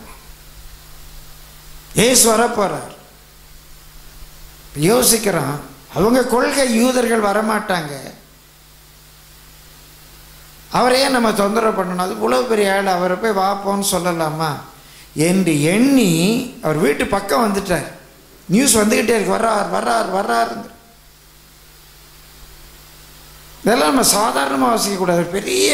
ஏசு வரப்போறார் யோசிக்கிறான் அவங்க கொள்கை யூதர்கள் வரமாட்டாங்க அவரையே நம்ம தொந்தரவு பண்ணணும் அது இவ்வளவு பெரிய ஆள் அவரை போய் வாப்போன்னு சொல்லலாமா என்று எண்ணி அவர் வீட்டு பக்கம் வந்துட்டார் நியூஸ் வந்துக்கிட்டே இருக்கு வர்றார் வர்றார் வர்றாருங்க இதெல்லாம் நம்ம சாதாரணமாக வாசிக்கக்கூடாது ஒரு பெரிய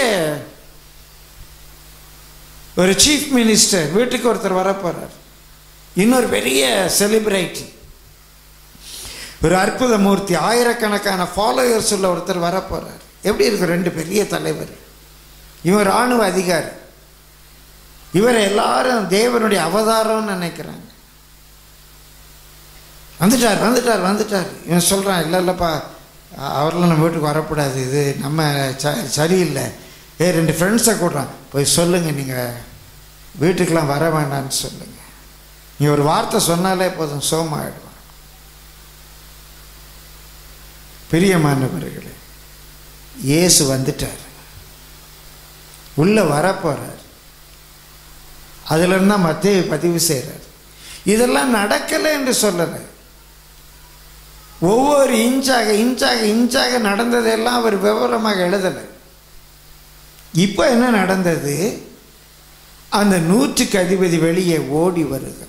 ஒரு சீஃப் மினிஸ்டர் வீட்டுக்கு ஒருத்தர் வரப்போறார் இன்னொரு பெரிய செலிபிரிட்டி ஒரு அற்புத மூர்த்தி ஆயிரக்கணக்கான ஃபாலோயர்ஸ் உள்ள ஒருத்தர் வரப்போறார் எப்படி இருக்கும் ரெண்டு பெரிய தலைவர் இவர் இராணுவ அதிகாரி இவர் எல்லாரும் தேவனுடைய அவதாரம்னு நினைக்கிறாங்க வந்துட்டார் வந்துட்டார் வந்துட்டார் இவன் சொல்கிறான் இல்லை இல்லைப்பா அவரெல்லாம் நம்ம வீட்டுக்கு வரக்கூடாது இது நம்ம ச சரியில்லை ஏ ரெண்டு ஃப்ரெண்ட்ஸை கூடுறான் போய் சொல்லுங்கள் நீங்கள் வீட்டுக்கெல்லாம் வர வேண்டாம்னு சொல்லுங்க நீ ஒரு வார்த்தை சொன்னாலே போதும் சோமாயிடுவான் பிரியமானவர்களே இயேசு வந்துட்டார் உள்ள வரப்போறார் அதுல இருந்தா மத்திய பதிவு செய்கிறார் இதெல்லாம் நடக்கலை என்று சொல்லலை ஒவ்வொரு இன்ச்சாக இன்ச்சாக இன்ச்சாக நடந்ததெல்லாம் அவர் விவரமாக எழுதலை இப்போ என்ன நடந்தது அந்த நூற்றுக்கு அதிபதி வெளியே ஓடி வருகிறார்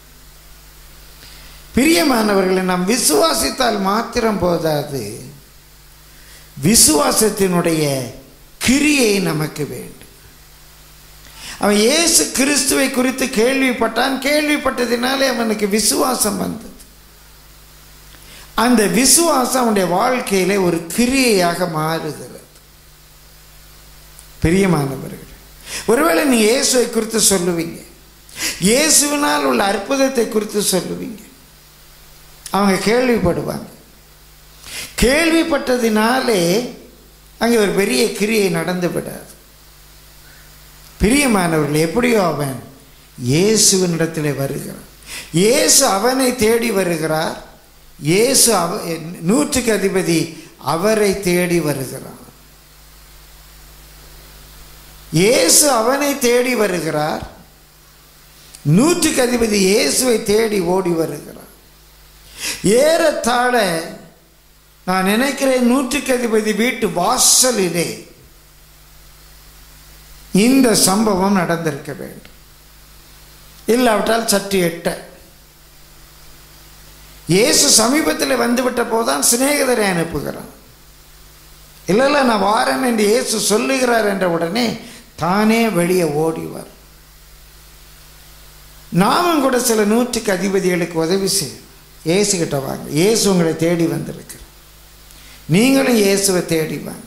பிரியமானவர்களை நாம் விசுவாசித்தால் மாத்திரம் போதாது விசுவாசத்தினுடைய கிரியை நமக்கு வேண்டும் அவன் இயேசு கிறிஸ்துவை குறித்து கேள்விப்பட்டான் கேள்விப்பட்டதினாலே அவனுக்கு விசுவாசம் வந்தது அந்த விசுவாசம் அவனுடைய வாழ்க்கையிலே ஒரு கிரியையாக மாறுகிறது பிரியமானவர்கள் ஒருவேளை நீ இயேசுவை குறித்து சொல்லுவீங்க இயேசுவினால் உள்ள அற்புதத்தை குறித்து சொல்லுவீங்க அவங்க கேள்விப்படுவாங்க கேள்விப்பட்டதினாலே அங்கே ஒரு பெரிய கிரியை நடந்து விடாது பிரியமானவர்கள் எப்படியோ அவன் இயேசுவினிடத்தில் வருகிறான் இயேசு அவனை தேடி வருகிறார் இயேசு அவ நூற்றுக்கு அதிபதி அவரை தேடி வருகிறான் இயேசு அவனை தேடி வருகிறார் நூற்றுக்கு அதிபதி இயேசுவை தேடி ஓடி வருகிறார் ஏறத்தாழ நான் நினைக்கிறேன் நூற்றுக்கு அதிபதி வீட்டு வாசலிலே இந்த சம்பவம் நடந்திருக்க வேண்டும் இல்லாவிட்டால் சற்று எட்ட இயேசு சமீபத்தில் வந்துவிட்ட போதுதான் சிநேகிதரை அனுப்புகிறான் இல்லை இல்லை நான் வாரேன் என்று இயேசு சொல்லுகிறார் என்ற உடனே தானே வெளியே ஓடிவார் நாமும் கூட சில நூற்றுக்கு அதிபதிகளுக்கு உதவி செய்யும் இயேசு கிட்ட வாங்க இயேசு உங்களை தேடி வந்திருக்கிறார் நீங்களும் இயேசுவை தேடி வாங்க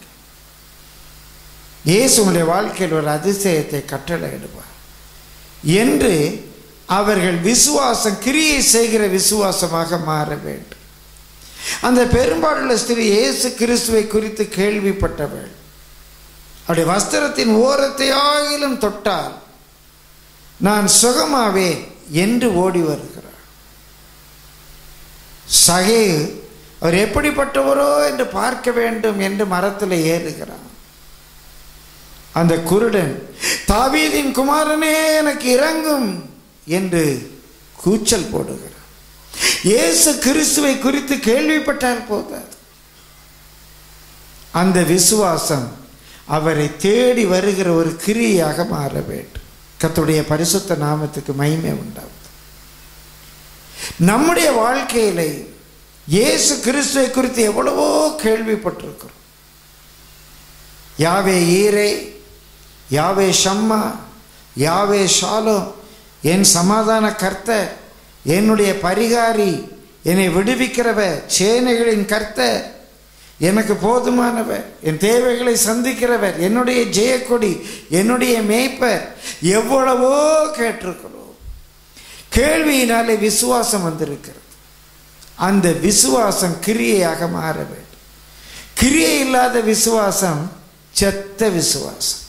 இயேசு உங்களுடைய வாழ்க்கையில் ஒரு அதிசயத்தை கட்டளையிடுவார் என்று அவர்கள் விசுவாசம் கிரியை செய்கிற விசுவாசமாக மாற வேண்டும் அந்த பெரும்பாலுள்ள ஸ்திரீ இயேசு கிறிஸ்துவை குறித்து கேள்விப்பட்டவள் அவருடைய வஸ்திரத்தின் ஓரத்தை ஆகிலும் தொட்டால் நான் சுகமாவேன் என்று ஓடி வருகிறார் சகே அவர் எப்படிப்பட்டவரோ என்று பார்க்க வேண்டும் என்று மரத்தில் ஏறுகிறார் அந்த குருடன் தாவீதின் குமாரனே எனக்கு இறங்கும் என்று கூச்சல் போடுகிறார் இயேசு கிறிஸ்துவை குறித்து கேள்விப்பட்டால் போதாது அந்த விசுவாசம் அவரை தேடி வருகிற ஒரு கிரியாக மாற வேண்டும் கத்துடைய பரிசுத்த நாமத்துக்கு மகிமை உண்டாகும் நம்முடைய வாழ்க்கையிலே இயேசு கிறிஸ்துவை குறித்து எவ்வளவோ கேள்விப்பட்டிருக்கிறோம் யாவே ஈரே யாவே ஷம்மா யாவே ஷாலோ என் சமாதான கர்த்தர் என்னுடைய பரிகாரி என்னை விடுவிக்கிறவர் சேனைகளின் கர்த்தர் எனக்கு போதுமானவர் என் தேவைகளை சந்திக்கிறவர் என்னுடைய ஜெயக்கொடி என்னுடைய மேய்ப்பர் எவ்வளவோ கேட்டிருக்கிறோம் கேள்வியினாலே விசுவாசம் வந்திருக்கிறது அந்த விசுவாசம் கிரியையாக மாற வேண்டும் கிரியை இல்லாத விசுவாசம் செத்த விசுவாசம்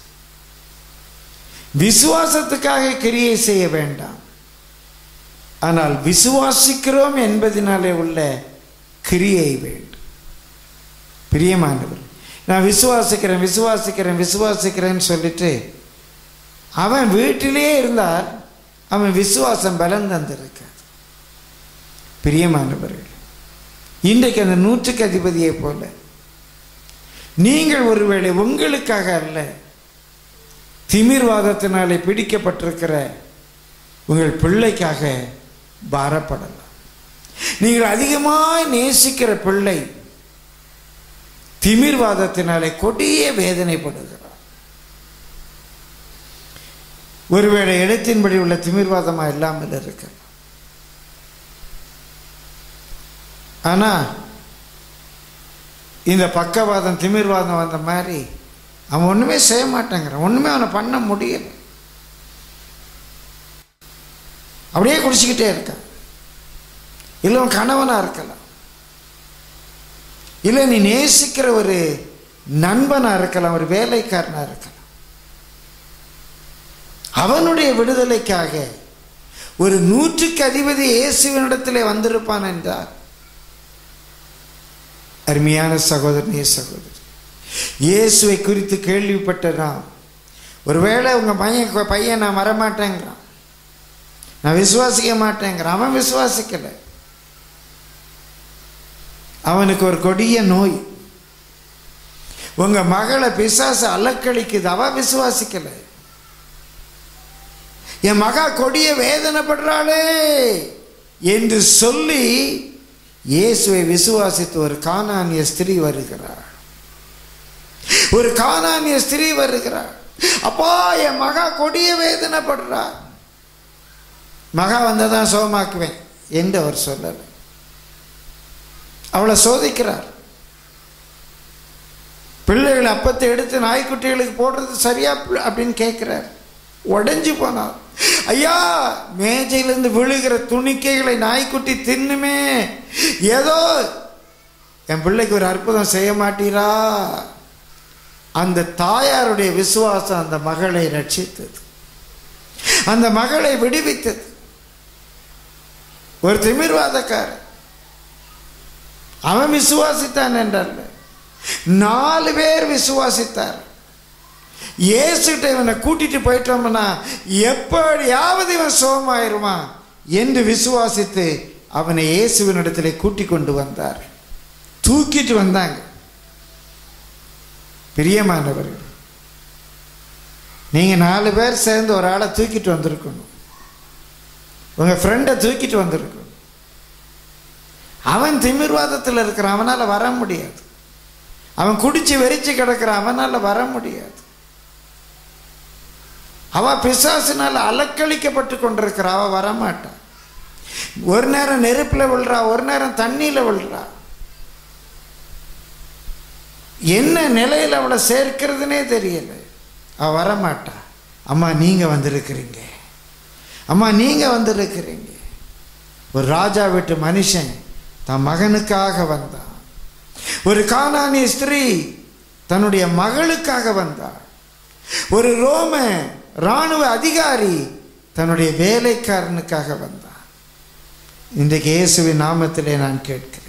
விசுவாசத்துக்காக கிரியை செய்ய வேண்டாம் ஆனால் விசுவாசிக்கிறோம் என்பதனாலே உள்ள கிரியை வேண்டும் பிரியமானவர் நான் விசுவாசிக்கிறேன் விசுவாசிக்கிறேன் விசுவாசிக்கிறேன்னு சொல்லிட்டு அவன் வீட்டிலே இருந்தால் அவன் விசுவாசம் பலம் தந்திருக்காது பிரியமானவர்கள் இன்றைக்கு அந்த நூற்றுக்கு அதிபதியை போல நீங்கள் ஒருவேளை உங்களுக்காக அல்ல திமிர்வாதத்தினாலே பிடிக்கப்பட்டிருக்கிற உங்கள் பிள்ளைக்காக பாரப்படலாம் நீங்கள் அதிகமாய் நேசிக்கிற பிள்ளை திமிர்வாதத்தினாலே கொடிய வேதனைப்படுகிறார் ஒருவேளை எழுத்தின்படி உள்ள திமிர்வாதமா இல்லாமல் இருக்க ஆனா இந்த பக்கவாதம் திமிர்வாதம் வந்த மாதிரி அவன் ஒண்ணுமே செய்ய மாட்டேங்கிறான் ஒண்ணுமே அவனை பண்ண முடியல அப்படியே குடிச்சிக்கிட்டே இருக்கான் இல்லை அவன் கணவனா இருக்கலாம் இல்லை நீ நேசிக்கிற ஒரு நண்பனா இருக்கலாம் ஒரு வேலைக்காரனா இருக்கலாம் அவனுடைய விடுதலைக்காக ஒரு நூற்றுக்கு அதிபதி இயேசுவினிடத்திலே வந்திருப்பான் என்றார் அருமையான சகோதரனே சகோதரி இயேசுவை குறித்து கேள்விப்பட்ட நாம் ஒருவேளை உங்க பையன் பையன் நான் வரமாட்டேங்கிறான் நான் விசுவாசிக்க மாட்டேங்கிறான் அவன் விசுவாசிக்கலை அவனுக்கு ஒரு கொடிய நோய் உங்க மகளை பிசாசு அலக்களிக்குது அவ விசுவாசிக்கலை என் மகா கொடிய வேதனைப்படுறாளே என்று சொல்லி இயேசுவை விசுவாசித்து ஒரு கானானிய ஸ்திரீ வருகிறார் ஒரு கானானிய ஸ்திரீ வருகிறார் அப்பா என் மகா கொடிய வேதனைப்படுறா மகா வந்ததான் சோமாக்குவேன் என்று அவர் சொல்லலை அவளை சோதிக்கிறார் பிள்ளைகள் அப்பத்தை எடுத்து நாய்க்குட்டிகளுக்கு போடுறது சரியா அப்படின்னு கேட்கிறார் உடைஞ்சு போனார் ஐயா மேஜையிலிருந்து விழுகிற துணிக்கைகளை நாய்க்குட்டி தின்னுமே ஏதோ என் பிள்ளைக்கு ஒரு அற்புதம் செய்ய மாட்டீரா அந்த தாயாருடைய விசுவாசம் அந்த மகளை ரட்சித்தது அந்த மகளை விடுவித்தது ஒரு திமிர்வாதக்காரன் அவன் விசுவாசித்தான் என்றல்ல நாலு பேர் விசுவாசித்தார் இயேசுகிட்ட இவனை கூட்டிட்டு போயிட்டோம்னா எப்படியாவது இவன் சோமாயிருவான் என்று விசுவாசித்து அவனை இயேசுவினிடத்திலே கூட்டி கொண்டு வந்தார் தூக்கிட்டு வந்தாங்க பிரியமானவர்கள் நீங்க நாலு பேர் சேர்ந்து ஒரு ஆளை தூக்கிட்டு வந்திருக்கணும் உங்க ஃப்ரெண்டை தூக்கிட்டு வந்திருக்கணும் அவன் திமிர்வாதத்தில் இருக்கிறான் அவனால வர முடியாது அவன் குடிச்சு வெறிச்சு கிடக்கிறான் அவனால வர முடியாது அவ பிசாசினால் அலக்களிக்கப்பட்டு கொண்டிருக்கிறா அவ வரமாட்டான் ஒரு நேரம் நெருப்பில் விழுறா ஒரு நேரம் தண்ணியில் விழுறா என்ன நிலையில் அவளை சேர்க்கிறதுனே தெரியல அவ வரமாட்டா அம்மா நீங்க வந்திருக்கிறீங்க அம்மா நீங்க வந்திருக்கிறீங்க ஒரு ராஜா வீட்டு மனுஷன் தன் மகனுக்காக வந்தான் ஒரு கானானிய ஸ்திரீ தன்னுடைய மகளுக்காக வந்தாள் ஒரு ரோம இராணுவ அதிகாரி தன்னுடைய வேலைக்காரனுக்காக வந்தான் இன்றைக்கு இயேசுவின் நாமத்திலே நான் கேட்கிறேன்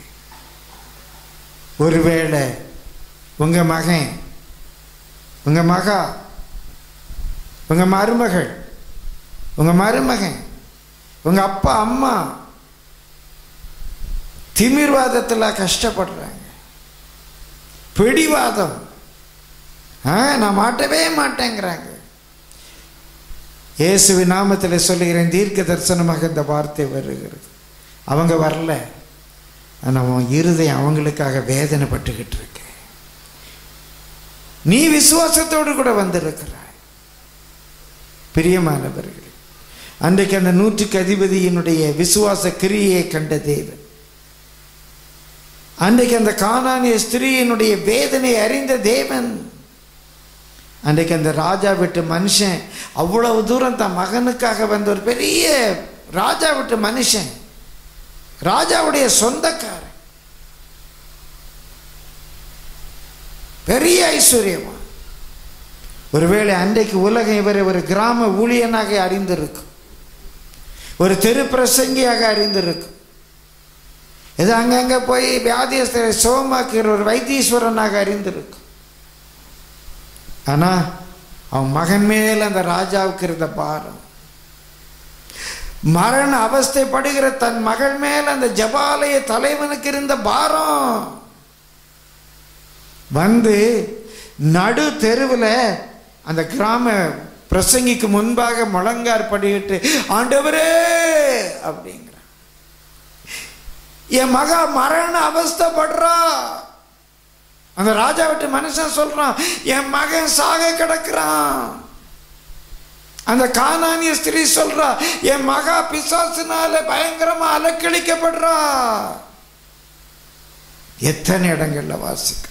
ஒருவேளை உங்க மகன் உங்க மகா உங்க மருமகள் உங்க மருமகன் உங்க அப்பா அம்மா திமிர்வாதத்தில் கஷ்டப்படுறாங்க பிடிவாதம் ஆ நான் மாட்டவே மாட்டேங்கிறாங்க இயேசுவின் நாமத்தில் சொல்லுகிறேன் தீர்க்க தரிசனமாக இந்த வார்த்தை வருகிறது அவங்க வரல ஆனால் அவன் இருதயம் அவங்களுக்காக வேதனைப்பட்டுக்கிட்டு இருக்கு நீ விசுவாசத்தோடு கூட வந்திருக்கிறாய் பிரியமானவர்களே அன்றைக்கு அந்த நூற்றுக்கு அதிபதியினுடைய விசுவாச கிரியை கண்ட தேவன் அன்றைக்கு அந்த காணானிய ஸ்திரீயினுடைய வேதனை அறிந்த தேவன் அன்றைக்கு அந்த ராஜா விட்டு மனுஷன் அவ்வளவு தூரம் தன் மகனுக்காக வந்த ஒரு பெரிய ராஜா விட்டு மனுஷன் ராஜாவுடைய சொந்தக்காரன் பெரிய ஐஸ்வர்யமா ஒருவேளை அன்றைக்கு உலகம் இவரை ஒரு கிராம ஊழியனாக அறிந்திருக்கும் ஒரு தெரு பிரசங்கியாக அறிந்திருக்கும் இது அங்கங்கே போய் வியாதியஸ்தரை சோமாக்குகிற ஒரு வைத்தீஸ்வரனாக அறிந்திருக்கும் ஆனால் அவன் மகன் மேல் அந்த ராஜாவுக்கு இருந்த பாரம் மரண அவஸ்தைப்படுகிற தன் மகள் மேல் அந்த ஜபாலய தலைவனுக்கு இருந்த பாரம் வந்து நடு தெருவில் அந்த கிராம பிரசங்கிக்கு முன்பாக முழங்கார் படிக்கிட்டு ஆண்டவரே அப்படிங்கிறான் என் மகா மரண அவஸ்தைப்படுறா அந்த ராஜா விட்டு மனுஷன் சொல்றான் என் மகன் சாக கிடக்குறான் அந்த கானானிய ஸ்திரீ சொல்றா என் மகா பிசாசினால பயங்கரமா அலக்களிக்கப்படுறா எத்தனை இடங்கள்ல வாசிக்க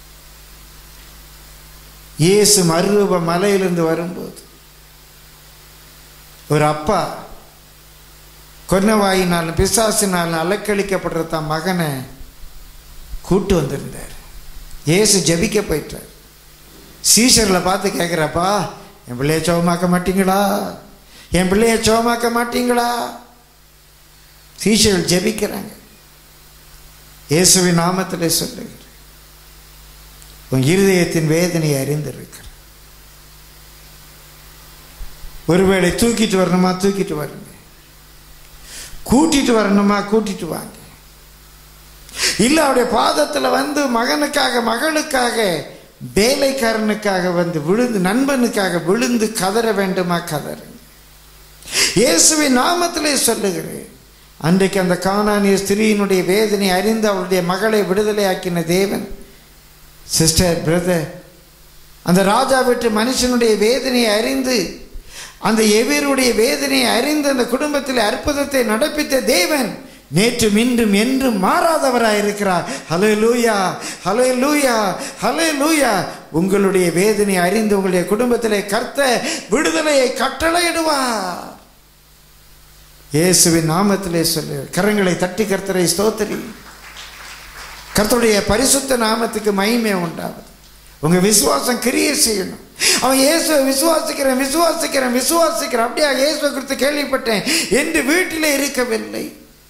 இயேசு மறுரூப மலையிலிருந்து வரும்போது ஒரு அப்பா கொன்னவாயினாலும் பிசாசினாலும் அலக்களிக்கப்படுற தன் மகனை கூட்டு வந்திருந்தார் இயேசு ஜபிக்க போயிட்டார் சீஷர்களை பார்த்து கேட்குறப்பா என் பிள்ளைய சோமாக்க மாட்டீங்களா என் பிள்ளைய சோமாக்க மாட்டீங்களா சீஷர்கள் ஜெபிக்கிறாங்க இயேசுவின் நாமத்திலே சொல்லுகிறேன் உன் இருதயத்தின் வேதனையை அறிந்திருக்கிற ஒருவேளை தூக்கிட்டு வரணுமா தூக்கிட்டு வரணுங்க கூட்டிட்டு வரணுமா கூட்டிட்டு வாங்க இல்ல அவருடைய பாதத்துல வந்து மகனுக்காக மகளுக்காக வேலைக்காரனுக்காக வந்து விழுந்து நண்பனுக்காக விழுந்து கதற வேண்டுமா கதறுங்க இயேசுவின் நாமத்திலே சொல்லுகிறேன் அன்றைக்கு அந்த காணானிய ஸ்திரீயினுடைய வேதனை அறிந்து அவளுடைய மகளை விடுதலையாக்கின தேவன் சிஸ்டர் பிரதர் அந்த ராஜா வீட்டு மனுஷனுடைய வேதனையை அறிந்து அந்த எவருடைய வேதனையை அறிந்து அந்த குடும்பத்தில் அற்புதத்தை நடப்பித்த தேவன் நேற்று மீண்டும் என்றும் மாறாதவராய் இருக்கிறார் ஹலோ லூயா ஹலோ லூயா ஹலோ லூயா உங்களுடைய வேதனை அறிந்து உங்களுடைய குடும்பத்திலே கர்த்த விடுதலையை கட்டளையிடுவார் இயேசுவின் நாமத்திலே சொல்லு கரங்களை தட்டி கர்த்தரை ஸ்தோத்திரி கர்த்தருடைய பரிசுத்த நாமத்துக்கு மகிமை உண்டாகுது உங்க விசுவாசம் கிரியை செய்யணும் அவன் இயேசுவை விசுவாசிக்கிறேன் விசுவாசிக்கிறேன் விசுவாசிக்கிறேன் அப்படியா இயேசுவை குறித்து கேள்விப்பட்டேன் என்று வீட்டிலே இருக்கவில்லை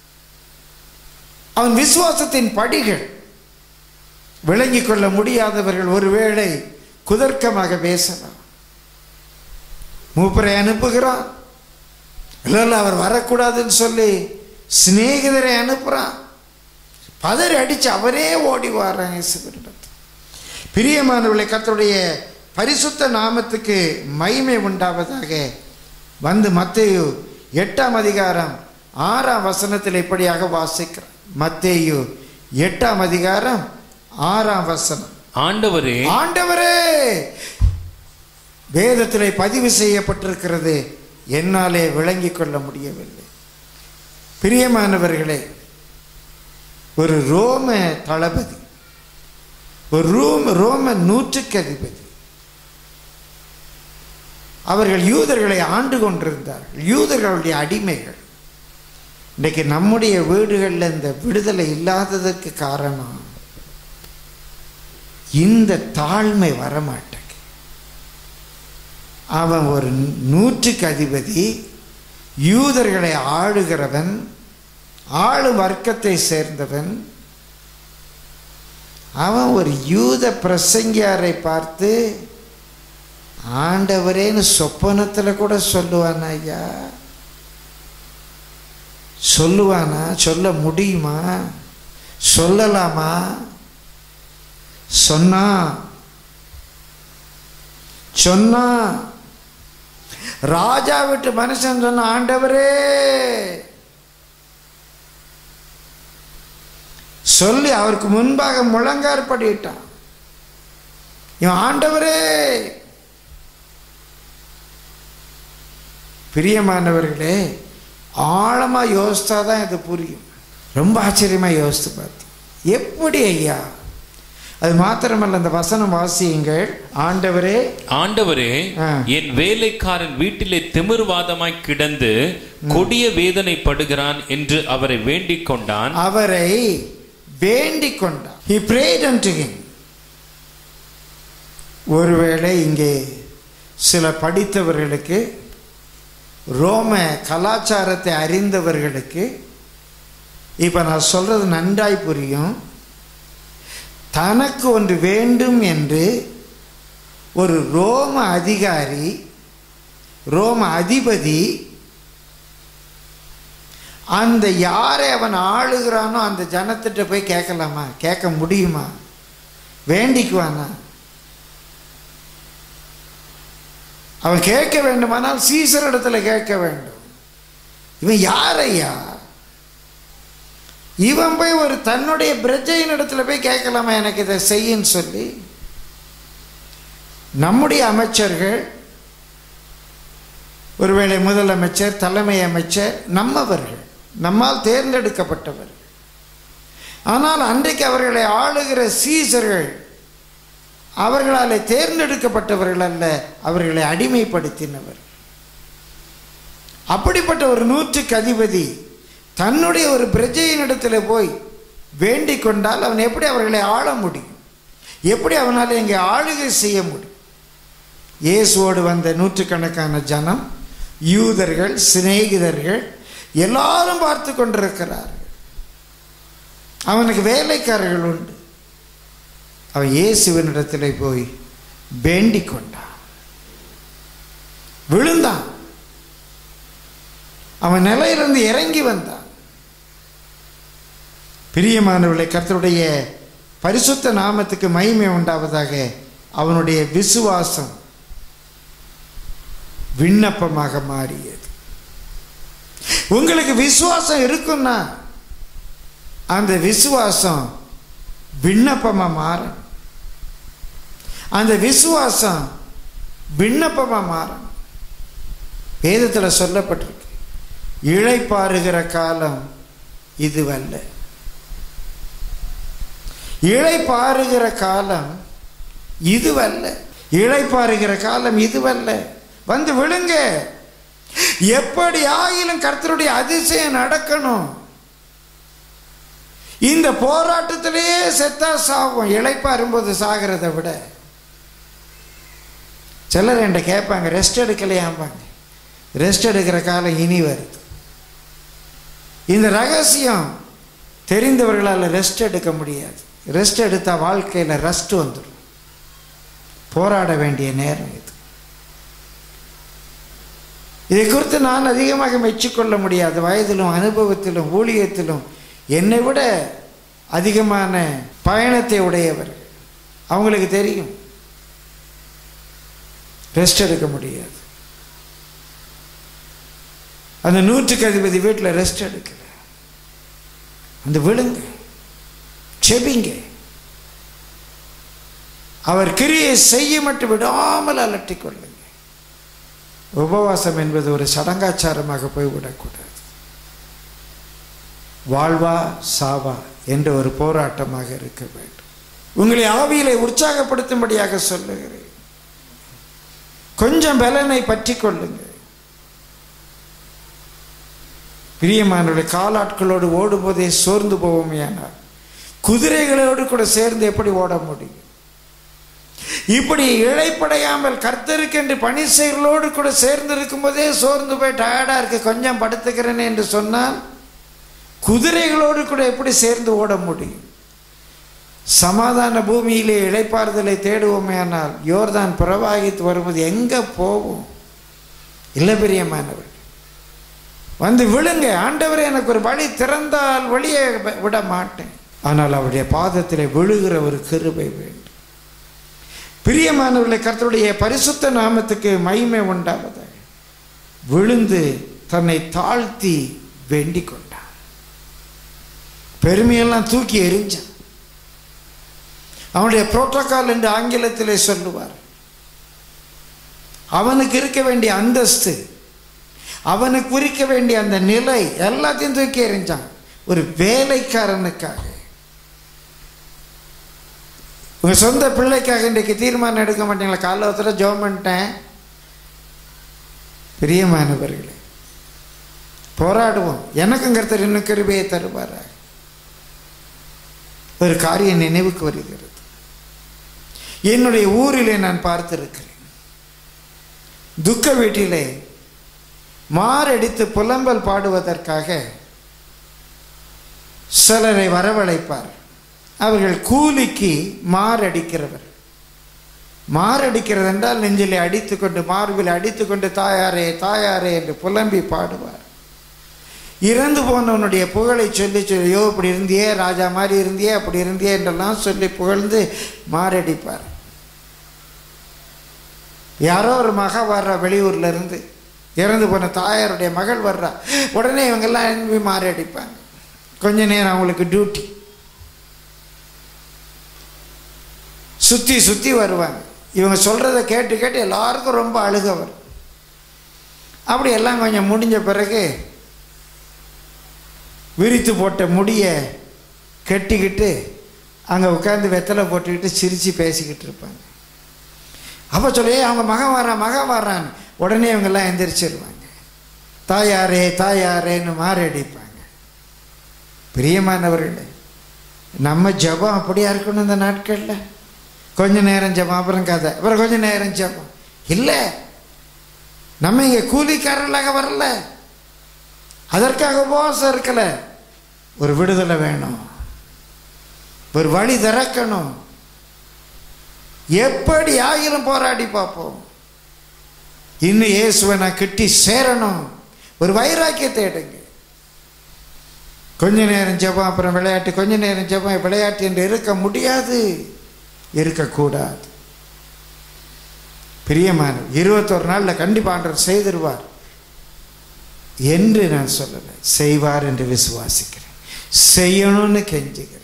அவன் விசுவாசத்தின் படிகள் விளங்கிக் கொள்ள முடியாதவர்கள் ஒருவேளை குதர்க்கமாக பேசலாம் மூப்பரை அனுப்புகிறான் இல்லை இல்லை அவர் வரக்கூடாதுன்னு சொல்லி சிநேகிதரை அனுப்புகிறான் பதறி அடித்து அவரே ஓடி வர்றான் இயேசுவினிடத்தில் பிரியமானவர்களை கர்த்தருடைய பரிசுத்த நாமத்துக்கு மகிமை உண்டாவதாக வந்து மத்தேயு எட்டாம் அதிகாரம் ஆறாம் வசனத்தில் இப்படியாக வாசிக்கிறார் மத்தேயு எட்டாம் அதிகாரம் ஆறாம் வசனம் ஆண்டவரே ஆண்டவரே வேதத்திலே பதிவு செய்யப்பட்டிருக்கிறது என்னாலே விளங்கிக் கொள்ள முடியவில்லை பிரியமானவர்களே ஒரு ரோம தளபதி ஒரு ரோம ரோம நூற்றுக்கு அதிபதி அவர்கள் யூதர்களை ஆண்டு கொண்டிருந்தார்கள் யூதர்களுடைய அடிமைகள் இன்றைக்கு நம்முடைய வீடுகளில் இந்த விடுதலை இல்லாததற்கு காரணம் இந்த தாழ்மை வரமாட்டேங்க அவன் ஒரு நூற்றுக்கு அதிபதி யூதர்களை ஆளுகிறவன் ஆளும் வர்க்கத்தை சேர்ந்தவன் அவன் ஒரு யூத பிரசங்கியாரை பார்த்து ஆண்டவரேன்னு சொப்பனத்தில் கூட சொல்லுவானா ஐயா சொல்லுவானா சொல்ல முடியுமா சொல்லலாமா சொன்னா சொன்னா ராஜா விட்டு மனுஷன் சொன்ன ஆண்டவரே சொல்லி அவருக்கு முன்பாக முழங்கார் படிட்டான் இவன் ஆண்டவரே பிரியமானவர்களே ஆழமாக யோசித்தா தான் இது புரியும் ரொம்ப ஆச்சரியமாக யோசித்து பார்த்து எப்படி ஐயா அது மாத்திரமல்ல அந்த வசனம் வாசியுங்கள் ஆண்டவரே ஆண்டவரே ஆ. என் வேலைக்காரன் வீட்டிலே திமிர்வாதமாய் கிடந்து கொடிய வேதனைப்படுகிறான் என்று அவரை வேண்டிக் கொண்டான் அவரை வேண்டிக் கொண்டார் he prayed unto him ஒருவேளை இங்கே சில படித்தவர்களுக்கு ரோம கலாச்சாரத்தை அறிந்தவர்களுக்கு இப்போ நான் சொல்றது நன்றாய் புரியும் தனக்கு ஒன்று வேண்டும் என்று ஒரு ரோம அதிகாரி ரோம அதிபதி அந்த யாரை அவன் ஆளுகிறானோ அந்த ஜனத்திட்ட போய் கேட்கலாமா கேட்க முடியுமா வேண்டிக்குவானா அவன் கேட்க வேண்டுமானால் சீசர் இடத்துல கேட்க வேண்டும் இவன் யாரையா இவன் போய் ஒரு தன்னுடைய பிரஜையின் இடத்துல போய் கேட்கலாமா எனக்கு இதை செய்யின்னு சொல்லி நம்முடைய அமைச்சர்கள் ஒருவேளை முதலமைச்சர் தலைமை அமைச்சர் நம்மவர்கள் நம்மால் தேர்ந்தெடுக்கப்பட்டவர்கள் ஆனால் அன்றைக்கு அவர்களை ஆளுகிற சீசர்கள் அவர்களால் தேர்ந்தெடுக்கப்பட்டவர்கள் அல்ல அவர்களை அடிமைப்படுத்தினவர் அப்படிப்பட்ட ஒரு நூற்றுக்கு அதிபதி தன்னுடைய ஒரு பிரஜையினிடத்தில் போய் வேண்டிக் கொண்டால் அவன் எப்படி அவர்களை ஆள முடியும் எப்படி அவனால் இங்கே ஆளுகை செய்ய முடியும் இயேசுவோடு வந்த நூற்றுக்கணக்கான ஜனம் யூதர்கள் சிநேகிதர்கள் எல்லாரும் பார்த்து கொண்டிருக்கிறார்கள் அவனுக்கு வேலைக்காரர்கள் உண்டு அவன் இயேசுவினிடத்தில் போய் வேண்டிக் கொண்டான் விழுந்தான் அவன் நிலையிலிருந்து இறங்கி வந்தான் பிரியமானவர்களை கர்த்தருடைய பரிசுத்த நாமத்துக்கு மகிமை உண்டாவதாக அவனுடைய விசுவாசம் விண்ணப்பமாக மாறியது உங்களுக்கு விசுவாசம் இருக்குன்னா அந்த விசுவாசம் விண்ணப்பமா மாறும் அந்த விசுவாசம் விண்ணப்பமா மாறும் வேதத்தில் சொல்லப்பட்டிருக்கு இழைப்பாருகிற காலம் இதுவல்ல இழைப்பாருகிற காலம் இதுவல்ல இழைப்பாருகிற காலம் இதுவல்ல வந்து விழுங்க எப்படி ஆகிலும் கர்த்தருடைய அதிசயம் நடக்கணும் இந்த போராட்டத்திலேயே செத்தா சாகும் இழைப்பா இருக்கும்போது சாகிறத விட சிலர் என்கிட்ட கேட்பாங்க ரெஸ்ட் எடுக்கலையாம்பாங்க ரெஸ்ட் எடுக்கிற காலம் இனி வருது இந்த ரகசியம் தெரிந்தவர்களால் ரெஸ்ட் எடுக்க முடியாது ரெஸ்ட் எடுத்தால் வாழ்க்கையில் ரெஸ்ட் வந்துடும் போராட வேண்டிய நேரம் இது இதை குறித்து நான் அதிகமாக மெச்சிக்கொள்ள முடியாது வயதிலும் அனுபவத்திலும் ஊழியத்திலும் என்னை விட அதிகமான பயணத்தை உடையவர் அவங்களுக்கு தெரியும் ரெஸ்ட் எடுக்க முடியாது அந்த நூற்றுக்கு அதிபதி வீட்டில் ரெஸ்ட் எடுக்கல அந்த விழுங்க செபிங்க அவர் கிரியை செய்ய மட்டும் விடாமல் அலட்டிக் கொள்ளுங்க உபவாசம் என்பது ஒரு சடங்காச்சாரமாக போய்விடக்கூடாது வாழ்வா சாவா என்ற ஒரு போராட்டமாக இருக்க வேண்டும் உங்களை ஆவியிலே உற்சாகப்படுத்தும்படியாக சொல்லுகிறேன் கொஞ்சம் பலனை பற்றி கொள்ளுங்கள் பிரியமானவர்களை காலாட்களோடு ஓடும்போதே சோர்ந்து போவோமே ஆனால் குதிரைகளோடு கூட சேர்ந்து எப்படி ஓட முடியும் இப்படி இழைப்படையாமல் கர்த்தருக்கென்று பணி செயலோடு கூட சேர்ந்து இருக்கும்போதே சோர்ந்து போய் டயர்டாக இருக்கு கொஞ்சம் படுத்துக்கிறேன் என்று சொன்னால் குதிரைகளோடு கூட எப்படி சேர்ந்து ஓட முடியும் சமாதான பூமியிலே இழைப்பாறுதலை தேடுவோமே ஆனால் யோர்தான் பிரவாகித்து வரும்போது எங்கே போவோம் இல்லை பிரியமானவர் வந்து விழுங்க ஆண்டவரே எனக்கு ஒரு வழி திறந்தால் வழியை விட மாட்டேன் ஆனால் அவருடைய பாதத்தில் விழுகிற ஒரு கிருபை வேண்டும் பிரியமானவர்களை கர்த்தருடைய பரிசுத்த நாமத்துக்கு மகிமை உண்டாவதாக விழுந்து தன்னை தாழ்த்தி வேண்டிக் கொண்டான் பெருமையெல்லாம் தூக்கி எறிஞ்சான் அவனுடைய புரோட்டோகால் என்று ஆங்கிலத்திலே சொல்லுவார் அவனுக்கு இருக்க வேண்டிய அந்தஸ்து அவனுக்கு குறிக்க வேண்டிய அந்த நிலை எல்லாத்தையும் தூக்கி எறிஞ்சான் ஒரு வேலைக்காரனுக்காக உங்கள் சொந்த பிள்ளைக்காக இன்றைக்கு தீர்மானம் எடுக்க மாட்டீங்களா காலைல ஒருத்தர ஜோம் பண்ணிட்டேன் பிரியமானவர்களே போராடுவோம் எனக்கும் கருத்தர் இன்னும் கிருபையை தருவாரா ஒரு காரியம் நினைவுக்கு வருகிறது என்னுடைய ஊரிலே நான் பார்த்திருக்கிறேன் துக்க வீட்டிலே மாரடித்து புலம்பல் பாடுவதற்காக சிலரை வரவழைப்பார் அவர்கள் கூலிக்கு மாரடிக்கிறவர் மாரடிக்கிறது என்றால் நெஞ்சிலே அடித்துக்கொண்டு மார்பில் அடித்துக்கொண்டு தாயாரே தாயாரே என்று புலம்பி பாடுவார் இறந்து போனவனுடைய புகழை சொல்லி சொல்லி யோ இப்படி இருந்தியே ராஜா மாதிரி இருந்தியே அப்படி இருந்தியே என்றெல்லாம் சொல்லி புகழ்ந்து மாரடிப்பார் யாரோ ஒரு மக வர்றா வெளியூர்ல இருந்து இறந்து போன தாயாருடைய மகள் வர்றா உடனே இவங்கெல்லாம் எழுப்பி மாரடிப்பாங்க கொஞ்ச நேரம் அவங்களுக்கு டியூட்டி சுற்றி சுற்றி வருவாங்க இவங்க சொல்கிறத கேட்டு கேட்டு எல்லாருக்கும் ரொம்ப அழுக வரும் அப்படி எல்லாம் கொஞ்சம் முடிஞ்ச பிறகு விரித்து போட்ட முடியை கட்டிக்கிட்டு அங்கே உட்காந்து வெத்தலை போட்டுக்கிட்டு சிரித்து பேசிக்கிட்டு இருப்பாங்க அப்போ சொல்லி அவங்க மகன் வரான் மகன் வரான்னு உடனே இவங்கெல்லாம் எந்திரிச்சிருவாங்க தாயாரே தாயாரேன்னு மாறி அடிப்பாங்க பிரியமானவர்களே நம்ம ஜபம் அப்படியா இருக்கணும் இந்த நாட்களில் கொஞ்ச நேரம் ஜபம் அப்புறம் கதை அப்புறம் கொஞ்ச நேரம் ஜபம் இல்லை நம்ம இங்கே கூலிக்காரர்களாக வரல அதற்காக உபவாசம் இருக்கல ஒரு விடுதலை வேணும் ஒரு வழி திறக்கணும் எப்படி ஆகிலும் போராடி பார்ப்போம் இன்னும் இயேசுவை நான் கிட்டி சேரணும் ஒரு வைராக்கியத்தை எடுங்க கொஞ்ச நேரம் ஜெபம் அப்புறம் விளையாட்டு கொஞ்ச நேரம் ஜெபம் விளையாட்டு என்று இருக்க முடியாது இருக்கக்கூடாது பிரியமான இருபத்தொரு நாளில் கண்டிப்பாக ஆண்டவர் செய்திருவார் என்று நான் சொல்லலை செய்வார் என்று விசுவாசிக்கிறேன் செய்யணும்னு கெஞ்சுகிறேன்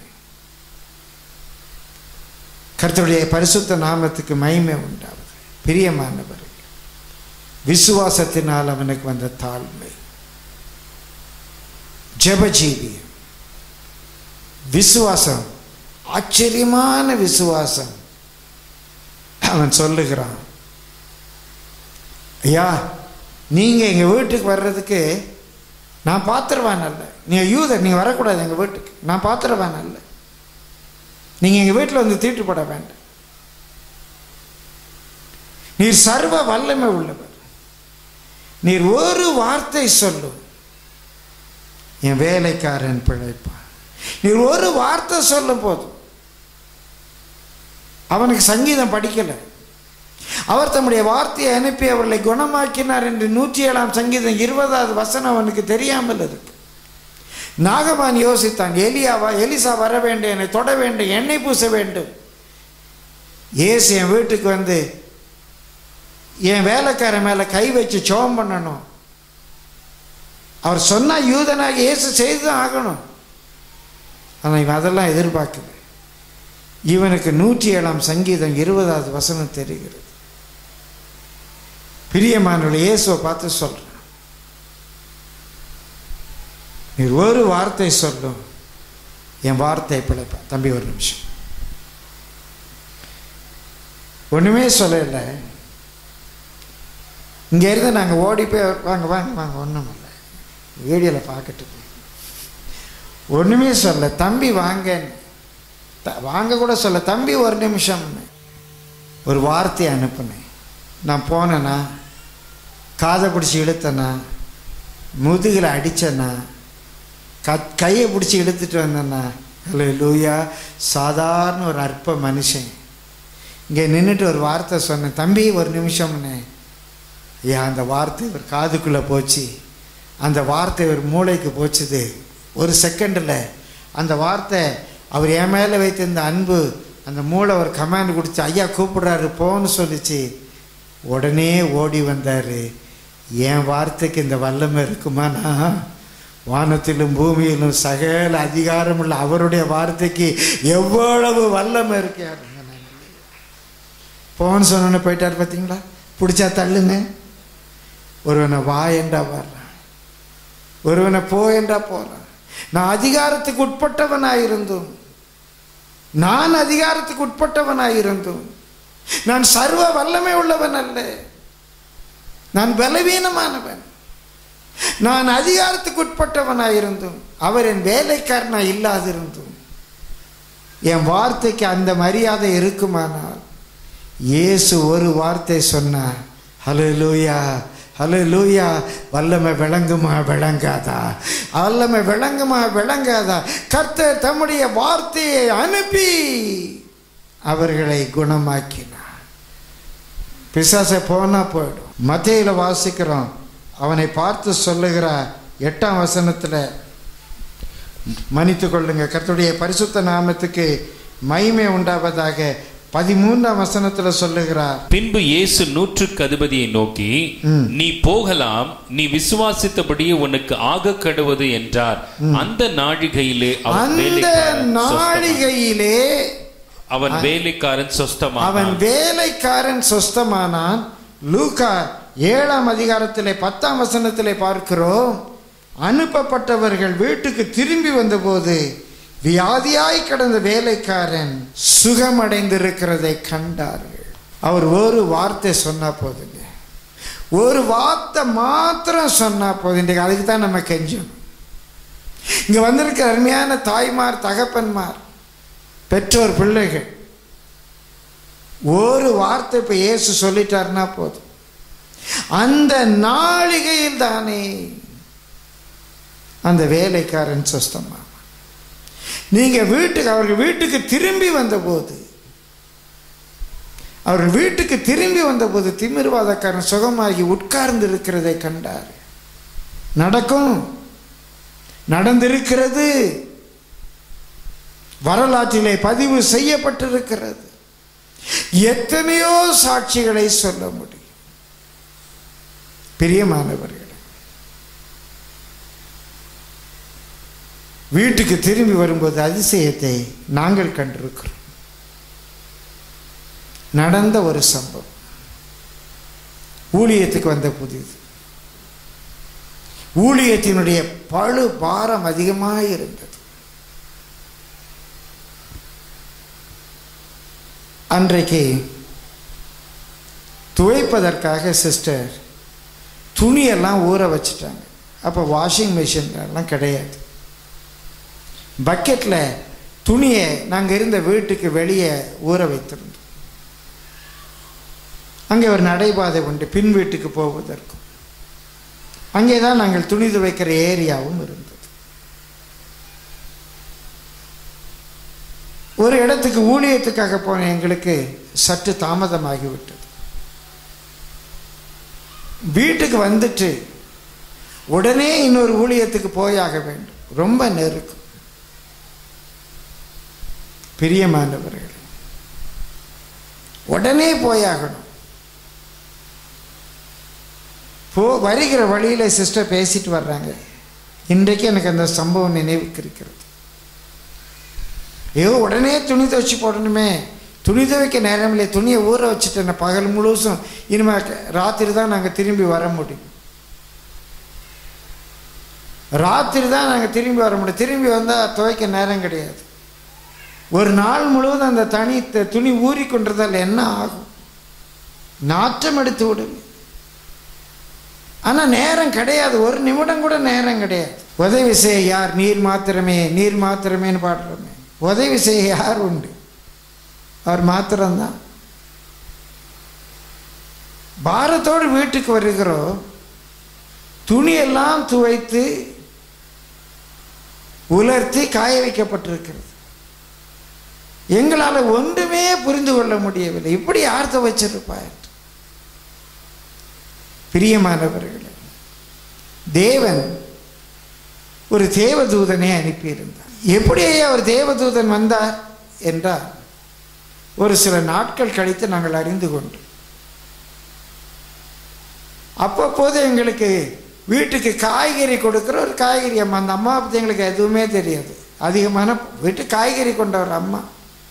கர்த்தருடைய பரிசுத்த நாமத்துக்கு மகிமை உண்டாவது பிரியமானவர் விசுவாசத்தினால் அவனுக்கு வந்த தாழ்மை ஜெபஜீவியம் விசுவாசம் ஆச்சரியமான விசுவாசம் அவன் சொல்லுகிறான் ஐயா நீங்கள் எங்கள் வீட்டுக்கு வர்றதுக்கு நான் பாத்திரவான் அல்ல நீங்கள் யூதர் நீங்கள் வரக்கூடாது எங்கள் வீட்டுக்கு நான் பாத்திரவான் அல்ல நீங்கள் எங்கள் வீட்டில் வந்து தீட்டுப்பட வேண்டாம் நீர் சர்வ வல்லமை உள்ளவர் நீர் ஒரு வார்த்தை சொல்லும் என் வேலைக்காரன் பிழைப்பான் நீர் ஒரு வார்த்தை சொல்லும் போதும் அவனுக்கு சங்கீதம் படிக்கலை அவர் தம்முடைய வார்த்தையை அனுப்பி அவர்களை குணமாக்கினார் என்று நூற்றி ஏழாம் சங்கீதம் இருபதாவது வசனம் அவனுக்கு தெரியாமல் இருக்கு நாகமான் யோசித்தான் எலியாவா எலிசா வர வேண்டும் என்னை தொட வேண்டும் எண்ணெய் பூச வேண்டும் ஏசு என் வீட்டுக்கு வந்து என் வேலைக்காரன் மேலே கை வச்சு சோம் பண்ணணும் அவர் சொன்னால் யூதனாக இயேசு செய்து தான் ஆகணும் ஆனால் இவன் அதெல்லாம் எதிர்பார்க்கல இவனுக்கு நூற்றி ஏழாம் சங்கீதம் இருபதாவது வசனம் தெரிகிறது பிரியமானவர்கள் இயேசுவை பார்த்து சொல்கிறேன் நீர் ஒரு வார்த்தை சொல்லும் என் வார்த்தை பிழைப்பா தம்பி ஒரு நிமிஷம் ஒன்றுமே சொல்லலை இங்கே இருந்து நாங்கள் ஓடி போய் வாங்க வாங்க வாங்க ஒன்றும் இல்லை வீடியோவில் பார்க்கட்டு ஒன்றுமே சொல்ல தம்பி வாங்க வாங்க கூட சொல்ல தம்பி ஒரு நிமிஷம்னு ஒரு வார்த்தையை அனுப்புனேன் நான் போனேன்னா காதை பிடிச்சி இழுத்தேனா முதுகில் அடித்தேனா க கையை பிடிச்சி இழுத்துட்டு வந்தேன்னா ஹலோ லூயா சாதாரண ஒரு அற்ப மனுஷன் இங்கே நின்றுட்டு ஒரு வார்த்தை சொன்னேன் தம்பி ஒரு நிமிஷம்னு ஐயா அந்த வார்த்தை ஒரு காதுக்குள்ளே போச்சு அந்த வார்த்தை ஒரு மூளைக்கு போச்சுது ஒரு செகண்டில் அந்த வார்த்தை அவர் என் மேலே வைத்திருந்த அன்பு அந்த மூளை ஒரு கமாண்ட் கொடுத்து ஐயா கூப்பிடுறாரு போன்னு சொல்லிச்சு உடனே ஓடி வந்தார் என் வார்த்தைக்கு இந்த வல்லமை இருக்குமாண்ணா வானத்திலும் பூமியிலும் சகல அதிகாரமுள்ள அவருடைய வார்த்தைக்கு எவ்வளவு வல்லமை இருக்கு போன்னு சொன்னோன்னு போயிட்டார் பார்த்தீங்களா பிடிச்சா தள்ளுங்க ஒருவனை வா என்றா வர்றான் ஒருவனை போ என்றா போறான் நான் அதிகாரத்துக்கு உட்பட்டவனாயிருந்தும் நான் அதிகாரத்துக்கு உட்பட்டவனாயிருந்தும் நான் சர்வ வல்லமை உள்ளவன் அல்ல நான் பலவீனமானவன் நான் அதிகாரத்துக்கு உட்பட்டவனாயிருந்தும் அவர் என் வேலைக்காரனா இல்லாதிருந்தும் என் வார்த்தைக்கு அந்த மரியாதை இருக்குமானால் இயேசு ஒரு வார்த்தை சொன்னார் ஹலோ லூயா ஹலோ லூயா வல்லமை விளங்குமா விளங்காதா வல்லமை விளங்குமா விளங்காதா கர்த்தர் தம்முடைய வார்த்தையை அனுப்பி அவர்களை குணமாக்கினார் பிசாசை போனால் போயிடும் மத்தியில் வாசிக்கிறோம் அவனை பார்த்து சொல்லுகிறார் எட்டாம் வசனத்தில் மன்னித்து கொள்ளுங்க கர்த்தருடைய பரிசுத்த நாமத்துக்கு மகிமை உண்டாவதாக பதிமூன்றாம் வசனத்துல சொல்லுகிறார் பின்பு இயேசு நூற்றுக்கு அதிபதியை நோக்கி ம். நீ போகலாம் நீ விசுவாசித்தபடியே உனக்கு ஆக கடுவது என்றார் அந்த நாழிகையிலே அவன் அந்த வேலைக்காரன் சொஸ்தமானான். நாழிகையிலே அவன் வேலைக்காரன் அவன் சொஸ்தமானான் வேலைக்காரன் சொஸ்தமானான் லூக்கா ஏழாம் அதிகாரத்திலே பத்தாம் வசனத்திலே பார்க்கிறோம் அனுப்பப்பட்டவர்கள் வீட்டுக்கு திரும்பி வந்தபோது வியாதியாய் கிடந்த வேலைக்காரன் சுகமடைந்திருக்கிறதை கண்டார்கள் அவர் ஒரு வார்த்தை சொன்னா போதுங்க ஒரு வார்த்தை மாத்திரம் சொன்னா போதும் இன்றைக்கு அதுக்கு தான் நம்ம கெஞ்சணும் இங்க வந்திருக்கிற அருமையான தாய்மார் தகப்பன்மார் பெற்றோர் பிள்ளைகள் ஒரு வார்த்தை இப்போ இயேசு சொல்லிட்டாருன்னா போதும் அந்த நாளிகையில் தானே அந்த வேலைக்காரன் சுஸ்தமா நீங்க வீட்டுக்கு அவர்கள் வீட்டுக்கு திரும்பி வந்தபோது அவர்கள் வீட்டுக்கு திரும்பி வந்தபோது திமிர்வாதக்காரன் சுகமாகி உட்கார்ந்து இருக்கிறதை கண்டார் நடக்கும் நடந்திருக்கிறது வரலாற்றிலே பதிவு செய்யப்பட்டிருக்கிறது எத்தனையோ சாட்சிகளை சொல்ல முடியும் பிரியமானவர்களே வீட்டுக்கு திரும்பி வரும்போது அதிசயத்தை நாங்கள் கண்டிருக்கிறோம் நடந்த ஒரு சம்பவம் ஊழியத்துக்கு வந்த புதிது ஊழியத்தினுடைய பழு பாரம் அதிகமாக இருந்தது அன்றைக்கு துவைப்பதற்காக சிஸ்டர் துணியெல்லாம் ஊற வச்சுட்டாங்க அப்போ வாஷிங் மிஷின் எல்லாம் கிடையாது பக்கெட்டில் துணியை நாங்கள் இருந்த வீட்டுக்கு வெளியே ஊற வைத்திருந்தோம் அங்கே ஒரு நடைபாதை உண்டு பின் வீட்டுக்கு போவதற்கும் அங்கே தான் நாங்கள் துணி துவைக்கிற ஏரியாவும் இருந்தது ஒரு இடத்துக்கு ஊழியத்துக்காக போன எங்களுக்கு சற்று தாமதமாகிவிட்டது வீட்டுக்கு வந்துட்டு உடனே இன்னொரு ஊழியத்துக்கு போயாக வேண்டும் ரொம்ப நெருக்கம் பிரியமானவர்கள் உடனே போயாகணும் போ வருகிற வழியில் சிஸ்டர் பேசிட்டு வர்றாங்க இன்றைக்கு எனக்கு அந்த சம்பவம் நினைவுக்கு இருக்கிறது ஐயோ உடனே துணி துவைச்சி போடணுமே துணி துவைக்க நேரம் இல்லை துணியை ஊற வச்சுட்டேன் பகல் முழுசும் இனிமேல் ராத்திரி தான் நாங்கள் திரும்பி வர முடியும் ராத்திரி தான் நாங்கள் திரும்பி வர முடியும் திரும்பி வந்தால் துவைக்க நேரம் கிடையாது ஒரு நாள் முழுவதும் அந்த தனி த- துணி ஊறிக்கொண்டிருந்தால் என்ன ஆகும் நாற்றம் எடுத்து விடும் ஆனால் நேரம் கிடையாது ஒரு நிமிடம் கூட நேரம் கிடையாது உதவி செய்ய யார் நீர் மாத்திரமே நீர் மாத்திரமேன்னு பாடுறோமே உதவி செய்ய யார் உண்டு அவர் மாத்திரம்தான் பாரத்தோடு வீட்டுக்கு வருகிறோம் துணியெல்லாம் துவைத்து உலர்த்தி காய வைக்கப்பட்டிருக்கிறது எங்களால் ஒன்றுமே புரிந்து கொள்ள முடியவில்லை இப்படி யார் துவைச்சிருப்பார் பிரியமானவர்களே தேவன் ஒரு தேவதூதனை அனுப்பியிருந்தார் எப்படி ஐயா ஒரு தேவதூதன் வந்தார் என்றால் ஒரு சில நாட்கள் கழித்து நாங்கள் அறிந்து கொண்டோம் அப்பப்போது எங்களுக்கு வீட்டுக்கு காய்கறி கொடுக்குற ஒரு காய்கறி அம்மா அந்த அம்மா பற்றி எங்களுக்கு எதுவுமே தெரியாது அதிகமான வீட்டுக்கு காய்கறி கொண்ட ஒரு அம்மா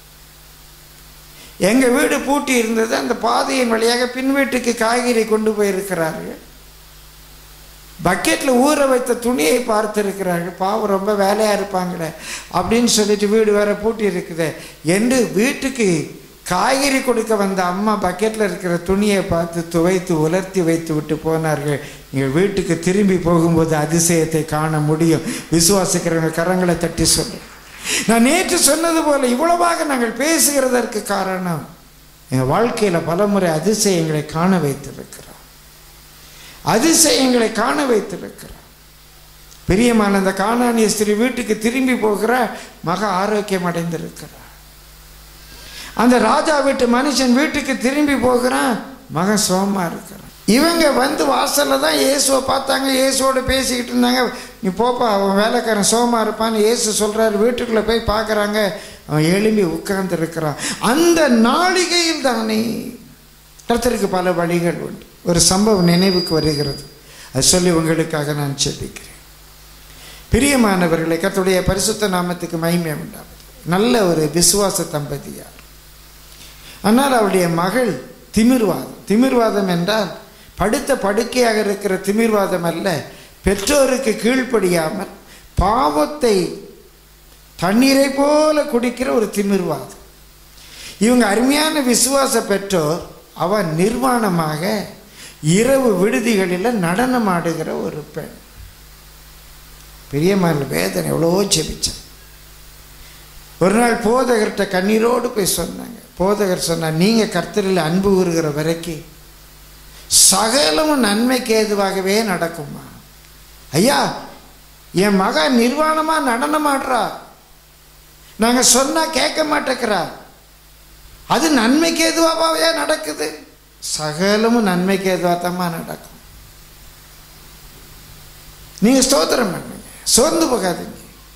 எங்கள் வீடு பூட்டி இருந்தது அந்த பாதையின் வழியாக பின் வீட்டுக்கு காய்கறி கொண்டு போயிருக்கிறார்கள் பக்கெட்டில் ஊற வைத்த துணியை பார்த்திருக்கிறார்கள் பாவம் ரொம்ப வேலையாக இருப்பாங்களே அப்படின்னு சொல்லிட்டு வீடு வேற பூட்டி இருக்குதே என்று வீட்டுக்கு காய்கறி கொடுக்க வந்த அம்மா பக்கெட்டில் இருக்கிற துணியை பார்த்து துவைத்து உலர்த்தி வைத்து விட்டு போனார்கள் நீங்கள் வீட்டுக்கு திரும்பி போகும்போது அதிசயத்தை காண முடியும் விசுவாசிக்கிறவங்க கரங்களை தட்டி சொல்லு நான் நேற்று சொன்னது போல இவ்வளவாக நாங்கள் பேசுகிறதற்கு காரணம் எங்கள் வாழ்க்கையில் பலமுறை அதிசயங்களை காண வைத்திருக்கிறோம் அதிசயங்களை காண வைத்திருக்கிறார் பிரியமான அந்த காணானிய ஸ்திரீ வீட்டுக்கு திரும்பி போகிற மக ஆரோக்கியம் அடைந்திருக்கிறார் அந்த ராஜா வீட்டு மனுஷன் வீட்டுக்கு திரும்பி போகிறான் மகன் சோமா இருக்கிறான் இவங்க வந்து வாசல்ல தான் இயேசுவை பார்த்தாங்க இயேசுவோட பேசிக்கிட்டு இருந்தாங்க நீ போப்பா அவன் வேலைக்காரன் சோமா இருப்பான்னு இயேசு சொல்றாரு வீட்டுக்குள்ள போய் பார்க்கறாங்க அவன் எழும்பி உட்கார்ந்து இருக்கிறான் அந்த நாளிகையில் தானே கர்த்தருக்கு பல வழிகள் உண்டு ஒரு சம்பவம் நினைவுக்கு வருகிறது அது சொல்லி உங்களுக்காக நான் செபிக்கிறேன் பிரியமானவர்களை கர்த்தருடைய பரிசுத்த நாமத்துக்கு மகிமை உண்டாவது நல்ல ஒரு விசுவாச தம்பதியார் ஆனால் அவருடைய மகள் திமிர்வாதம் திமிர்வாதம் என்றால் படுத்த படுக்கையாக இருக்கிற திமிர்வாதம் அல்ல பெற்றோருக்கு கீழ்ப்படியாமல் பாவத்தை தண்ணீரை போல குடிக்கிற ஒரு திமிர்வாதம் இவங்க அருமையான விசுவாச பெற்றோர் அவன் நிர்வாணமாக இரவு விடுதிகளில் நடனம் ஆடுகிற ஒரு பெண் பெரியமான வேதனை எவ்வளவோ ஜெபிச்சான் ஒரு நாள் போதகர்கிட்ட கண்ணீரோடு போய் சொன்னாங்க போதகர் சொன்னார் நீங்கள் கர்த்தரில் அன்பு கூறுகிற வரைக்கும் சகலமும் நன்மைக்கு ஏதுவாகவே நடக்குமா ஐயா என் மகன் நிர்வாணமாக நடனம் ஆடுறா நாங்கள் சொன்னால் கேட்க மாட்டேங்கிறா அது நன்மைக்கு எதுவாகவே நடக்குது சகலமும் நன்மைக்கு எதுவாகத்தாம்மா நடக்கும் நீங்கள் ஸ்தோத்திரம் பண்ணுங்க சோர்ந்து போகாதீங்க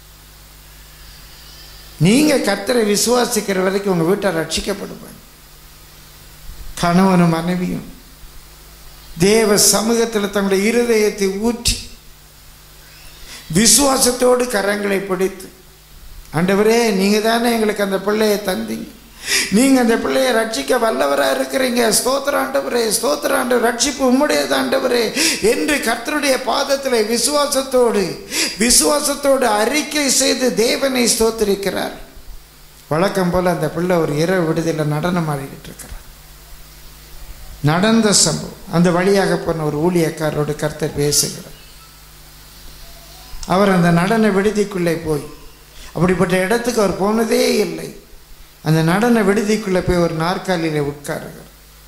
நீங்கள் கர்த்தரை விசுவாசிக்கிற வரைக்கும் உங்கள் வீட்டை ரட்சிக்கப்படுவாங்க கணவனும் மனைவியும் தேவ சமூகத்தில் தங்களுடைய இருதயத்தை ஊற்றி விசுவாசத்தோடு கரங்களை பிடித்து ஆண்டவரே நீங்கள் தானே எங்களுக்கு அந்த பிள்ளையை தந்தீங்க நீங்கள் அந்த பிள்ளையை ரட்சிக்க வல்லவராக இருக்கிறீங்க ஸ்தோத்திர ஆண்டவரே ஸ்தோத்திர ஆண்டவர் ரட்சிப்பு உம்முடையது ஆண்டவரே என்று கர்த்தருடைய பாதத்தில் விசுவாசத்தோடு விசுவாசத்தோடு அறிக்கை செய்து தேவனை ஸ்தோத்திரிக்கிறார் வழக்கம் போல் அந்த பிள்ளை ஒரு இரவு விடுதலை நடனம் ஆடிக்கிட்டு இருக்கிறார் நடந்த சம்பவம் அந்த வழியாக போன ஒரு ஊழியக்காரரோடு கர்த்தர் பேசுகிறார் அவர் அந்த நடன விடுதிக்குள்ளே போய் அப்படிப்பட்ட இடத்துக்கு அவர் போனதே இல்லை அந்த நடன விடுதிக்குள்ளே போய் ஒரு நாற்காலியில் உட்காருகிறார்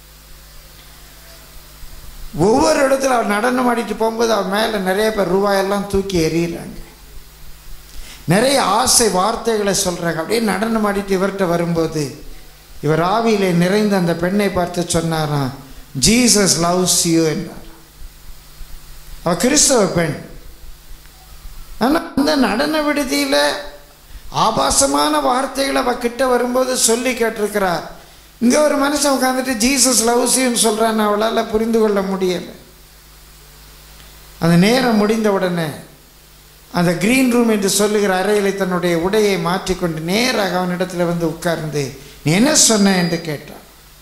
ஒவ்வொரு இடத்துல அவர் நடனம் ஆடிட்டு போகும்போது அவர் மேலே நிறைய பேர் ரூபாயெல்லாம் தூக்கி எறிகிறாங்க நிறைய ஆசை வார்த்தைகளை சொல்கிறாங்க அப்படியே நடனம் ஆடிட்டு இவர்கிட்ட வரும்போது இவர் ஆவியிலே நிறைந்த அந்த பெண்ணை பார்த்து சொன்னாராம் ஜீசஸ் லவ்ஸ் யூ என்றார் அவ கிறிஸ்தவ பெண் ஆனால் அந்த நடன விடுதியில் ஆபாசமான வார்த்தைகளை அவ கிட்ட வரும்போது சொல்லி கேட்டிருக்கிறார் இங்கே ஒரு மனுஷன் உட்காந்துட்டு ஜீசஸ் லவ்ஸின்னு சொல்கிறான்னு அவளால் புரிந்து கொள்ள முடியலை அந்த நேரம் முடிந்த உடனே அந்த கிரீன் ரூம் என்று சொல்லுகிற அறையில் தன்னுடைய உடையை மாற்றிக்கொண்டு நேராக அவனிடத்தில் வந்து உட்கார்ந்து நீ என்ன சொன்ன என்று கேட்டான்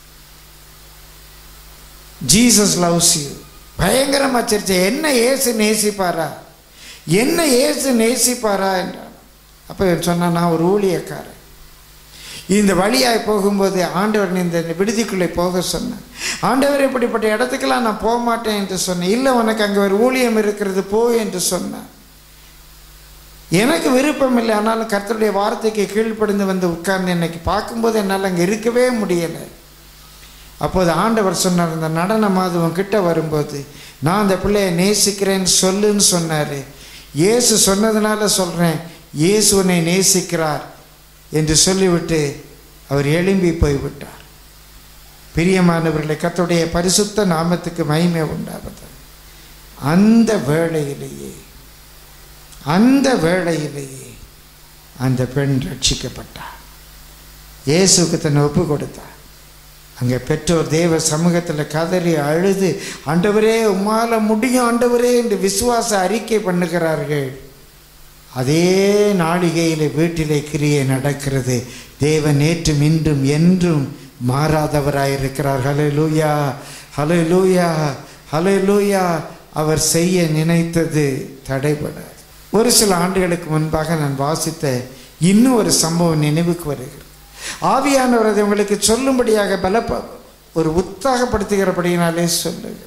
ஜீசஸ் லவ்ஸ் யூ பயங்கரமாக சிரிச்ச என்ன ஏசு நேசிப்பாரா என்ன ஏசு நேசிப்பாரா என்றான் அப்போ இவன் சொன்னான் நான் ஒரு ஊழியக்காரன் இந்த வழியாய் போகும்போது ஆண்டவர் இந்த விடுதிக்குள்ளே போக சொன்னேன் ஆண்டவர் இப்படிப்பட்ட இடத்துக்கெல்லாம் நான் போக மாட்டேன் என்று சொன்னேன் இல்லை உனக்கு அங்கே ஒரு ஊழியம் இருக்கிறது போ என்று சொன்னேன் எனக்கு விருப்பம் இல்லை ஆனாலும் கர்த்தருடைய வார்த்தைக்கு கீழ்ப்படிந்து வந்து உட்கார்ந்து இன்னைக்கு பார்க்கும்போது என்னால் அங்கே இருக்கவே முடியலை அப்போது ஆண்டவர் சொன்னார் இந்த நடன மாதவன் கிட்ட வரும்போது நான் அந்த பிள்ளையை நேசிக்கிறேன்னு சொல்லுன்னு சொன்னார் இயேசு சொன்னதுனால சொல்கிறேன் இயேசு உன்னை நேசிக்கிறார் என்று சொல்லிவிட்டு அவர் எழும்பி போய்விட்டார் பிரியமானவர்களை கர்த்தருடைய பரிசுத்த நாமத்துக்கு மகிமை உண்டாவது அந்த வேளையிலேயே அந்த வேளையிலேயே அந்த பெண் ரட்சிக்கப்பட்டார் இயேசுக்கு தன்னை ஒப்பு கொடுத்தார் அங்கே பெற்றோர் தேவ சமூகத்தில் கதறி அழுது ஆண்டவரே உம்மால முடியும் ஆண்டவரே என்று விசுவாச அறிக்கை பண்ணுகிறார்கள் அதே நாளிகையில் வீட்டிலே கிரியை நடக்கிறது தேவன் நேற்றும் இன்றும் என்றும் மாறாதவராயிருக்கிறார் ஹலே லூயா ஹலே லூயா ஹலே லூயா அவர் செய்ய நினைத்தது தடைபடாது ஒரு சில ஆண்டுகளுக்கு முன்பாக நான் வாசித்த இன்னும் ஒரு சம்பவம் நினைவுக்கு வருகிறது ஆவியானவர் அதை உங்களுக்கு சொல்லும்படியாக பலப்ப ஒரு உற்சாகப்படுத்துகிறபடியினாலே சொல்லுகிறார்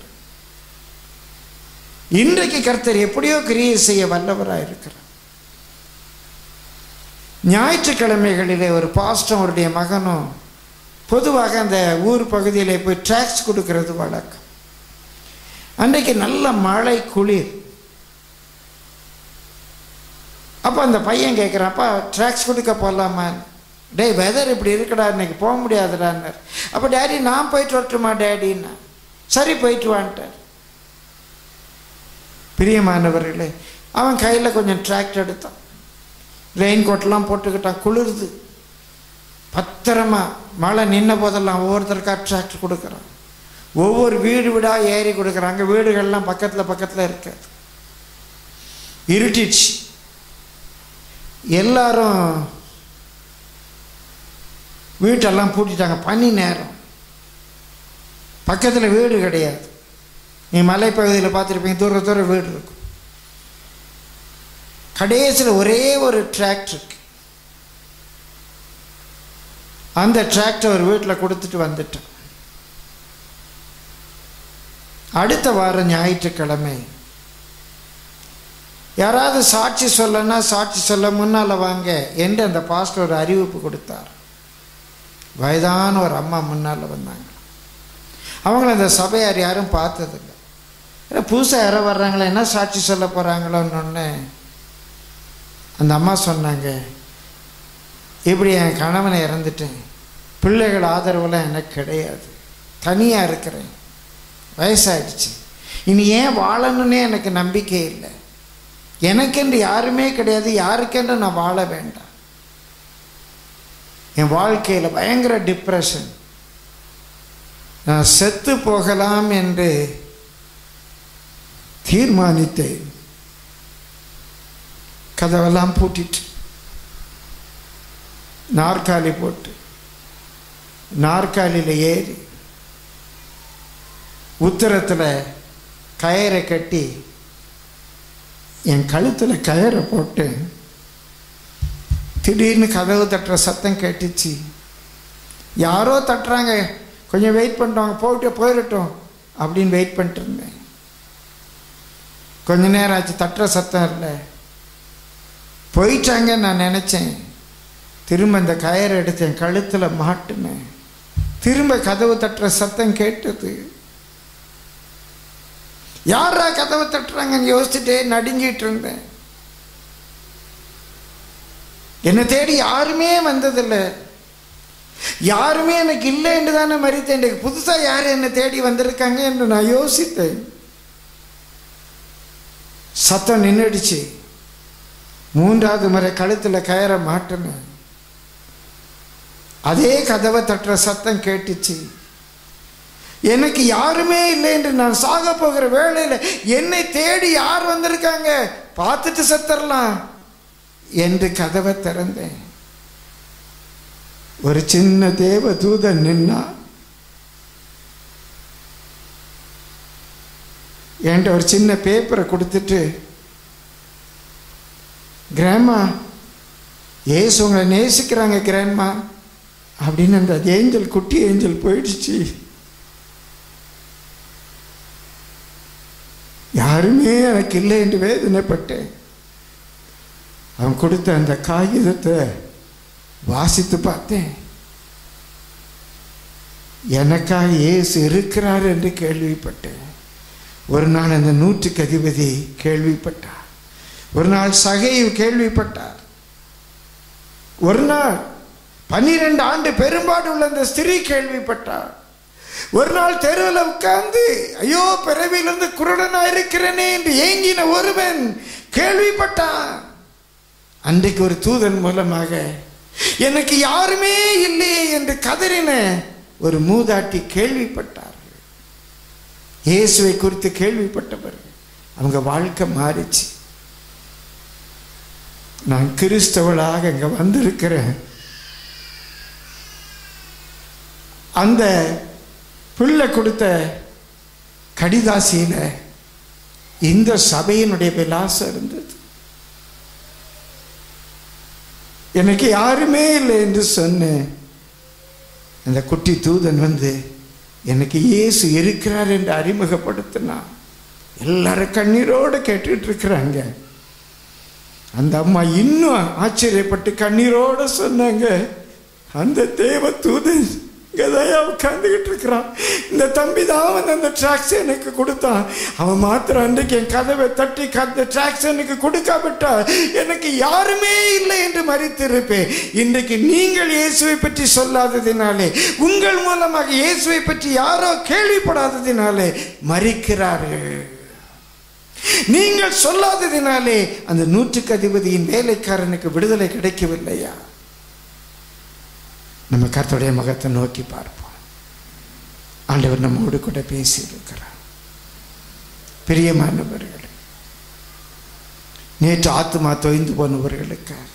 இன்றைக்கு கர்த்தர் எப்படியோ கிரியை செய்ய வல்லவராக இருக்கிறார் ஞாயிற்றுக்கிழமைகளிலே ஒரு பாஸ்டம் அவருடைய மகனும் பொதுவாக அந்த ஊர் பகுதியிலே போய் ட்ராக்ஸ் கொடுக்கறது வழக்கம் அன்றைக்கு நல்ல மழை குளிர் அப்போ அந்த பையன் கேட்குறான் அப்பா ட்ராக்ஸ் கொடுக்க போகலாமா டேய் வெதர் இப்படி இருக்குடா இன்னைக்கு போக முடியாதுடான்னார் அப்போ டேடி நான் போயிட்டு வரட்டுமா டேடின்னா சரி போயிட்டு வான்ட்டார் பிரியமானவர்களே அவன் கையில் கொஞ்சம் ட்ராக்ட் எடுத்தான் ரெயின் கோட்லாம் போட்டுக்கிட்டான் குளிருது பத்திரமா மழை நின்ன போதெல்லாம் ஒவ்வொருத்தருக்கா ட்ராக்ட் கொடுக்குறான் ஒவ்வொரு வீடு வீடாக ஏறி கொடுக்குறாங்க வீடுகள்லாம் பக்கத்தில் பக்கத்தில் இருக்காது இருட்டிடுச்சு எல்லாரும் வீட்டெல்லாம் பூட்டிட்டாங்க பனி நேரம் பக்கத்தில் வீடு கிடையாது நீ மலைப்பகுதியில் பார்த்துருப்பீங்க தூர தூர வீடு இருக்கும் கடைசியில் ஒரே ஒரு டிராக்ட் இருக்கு அந்த டிராக்டர் ஒரு வீட்டில் கொடுத்துட்டு வந்துட்டேன் அடுத்த வாரம் ஞாயிற்றுக்கிழமை யாராவது சாட்சி சொல்லனா சாட்சி சொல்ல முன்னால் வாங்க என்று அந்த பாஸ்டர் ஒரு அறிவிப்பு கொடுத்தார் வயதான ஒரு அம்மா முன்னால் வந்தாங்க அவங்கள அந்த சபையார் யாரும் பார்த்ததில்லை ஏன்னா புதுசாக யாரோ வர்றாங்களா என்ன சாட்சி சொல்ல போகிறாங்களோன்னு அந்த அம்மா சொன்னாங்க இப்படி என் கணவனை இறந்துட்டேன் பிள்ளைகள் ஆதரவுலாம் எனக்கு கிடையாது தனியாக இருக்கிறேன் வயசாயிடுச்சு இனி ஏன் வாழணுன்னே எனக்கு நம்பிக்கை இல்லை எனக்கென்று யாருமே கிடையாது யாருக்கென்று நான் வாழ வேண்டாம் என் வாழ்க்கையில் பயங்கர டிப்ரெஷன் நான் செத்து போகலாம் என்று தீர்மானித்தேன் கதவெல்லாம் பூட்டிட்டு நாற்காலி போட்டு நாற்காலியில் ஏறி உத்தரத்தில் கயரை கட்டி என் கழுத்தில் கயரை போட்டு திடீர்னு கதவு தட்டுற சத்தம் கேட்டுச்சு யாரோ தட்டுறாங்க கொஞ்சம் வெயிட் பண்ணுவாங்க போயிட்டு போயிடட்டும் அப்படின்னு வெயிட் பண்ணிட்டு இருந்தேன் கொஞ்ச நேரம் ஆச்சு தட்டுற சத்தம் இல்லை போயிட்டாங்க நான் நினச்சேன் திரும்ப இந்த கயரை எடுத்து என் கழுத்தில் மாட்டினேன் திரும்ப கதவு தட்டுற சத்தம் கேட்டது யாரா கதவை தட்டுறாங்கன்னு யோசிச்சுட்டே நடுங்கிட்டு இருந்தேன் என்னை தேடி யாருமே வந்ததில்லை யாருமே எனக்கு இல்லை என்று தானே மறித்தேன் இன்றைக்கு புதுசாக யார் என்னை தேடி வந்திருக்காங்க என்று நான் யோசித்தேன் சத்தம் நின்றுடுச்சு மூன்றாவது முறை கழுத்தில் கயற மாட்டினேன் அதே கதவை தட்டுற சத்தம் கேட்டுச்சு எனக்கு யாருமே இல்லை என்று நான் சாக போகிற வேளையில் என்னை தேடி யார் வந்திருக்காங்க பார்த்துட்டு செத்துறலாம் என்று கதவை திறந்தேன் ஒரு சின்ன தேவ தூதன் நின்னா என்கிட்ட ஒரு சின்ன பேப்பரை கொடுத்துட்டு கிராமா ஏசு உங்களை நேசிக்கிறாங்க கிராண்ட்மா அப்படின்னு அந்த ஏஞ்சல் குட்டி ஏஞ்சல் போயிடுச்சு யாருமே எனக்கு இல்லை என்று வேதனைப்பட்டேன் அவன் கொடுத்த அந்த காகிதத்தை வாசித்து பார்த்தேன் எனக்காக இயேசு இருக்கிறார் என்று கேள்விப்பட்டேன் ஒரு நாள் அந்த நூற்றுக்கு அதிபதி கேள்விப்பட்டார் ஒரு நாள் சகைவு கேள்விப்பட்டார் ஒரு நாள் பன்னிரண்டு ஆண்டு பெரும்பாடு உள்ள அந்த ஸ்திரீ கேள்விப்பட்டார் ஒரு நாள் தெருவில் உட்கார்ந்து ஐயோ பிறவியிலிருந்து குருடனா இருக்கிறேனே என்று ஏங்கின ஒருவன் கேள்விப்பட்டான் அன்றைக்கு ஒரு தூதன் மூலமாக எனக்கு யாருமே இல்லையே என்று கதறின ஒரு மூதாட்டி கேள்விப்பட்டார்கள் இயேசுவை குறித்து கேள்விப்பட்டவர்கள் அவங்க வாழ்க்கை மாறிச்சு நான் கிறிஸ்தவளாக இங்க வந்திருக்கிறேன் அந்த பிள்ளை கொடுத்த கடிதாசியில் இந்த சபையினுடைய விலாசம் இருந்தது எனக்கு யாருமே இல்லை என்று சொன்னேன் அந்த குட்டி தூதன் வந்து எனக்கு இயேசு இருக்கிறார் என்று அறிமுகப்படுத்தினான் எல்லாரும் கண்ணீரோடு கேட்டுட்டு இருக்கிறாங்க அந்த அம்மா இன்னும் ஆச்சரியப்பட்டு கண்ணீரோடு சொன்னாங்க அந்த தேவ தூதன் கதையா உட்காந்துக்கிட்டு இருக்கிறான் இந்த தம்பி தான் வந்து அந்த ட்ராக்ஸ் எனக்கு கொடுத்தான் அவன் மாத்திரம் அன்றைக்கு என் கதவை தட்டி அந்த ட்ராக்ஸ் எனக்கு கொடுக்காவிட்டா எனக்கு யாருமே இல்லை என்று மறித்திருப்பேன் இன்றைக்கு நீங்கள் இயேசுவை பற்றி சொல்லாததினாலே உங்கள் மூலமாக இயேசுவை பற்றி யாரோ கேள்விப்படாததினாலே மறிக்கிறார்கள் நீங்கள் சொல்லாததினாலே அந்த நூற்றுக்கு அதிபதியின் வேலைக்காரனுக்கு விடுதலை கிடைக்கவில்லையா நம்ம கர்த்தருடைய முகத்தை நோக்கி பார்ப்போம் ஆண்டவர் நம்மோடு கூட பேசி இருக்கிறார் பிரியமானவர்களே நேற்று ஆத்மா தொய்ந்து போனவர்களுக்காக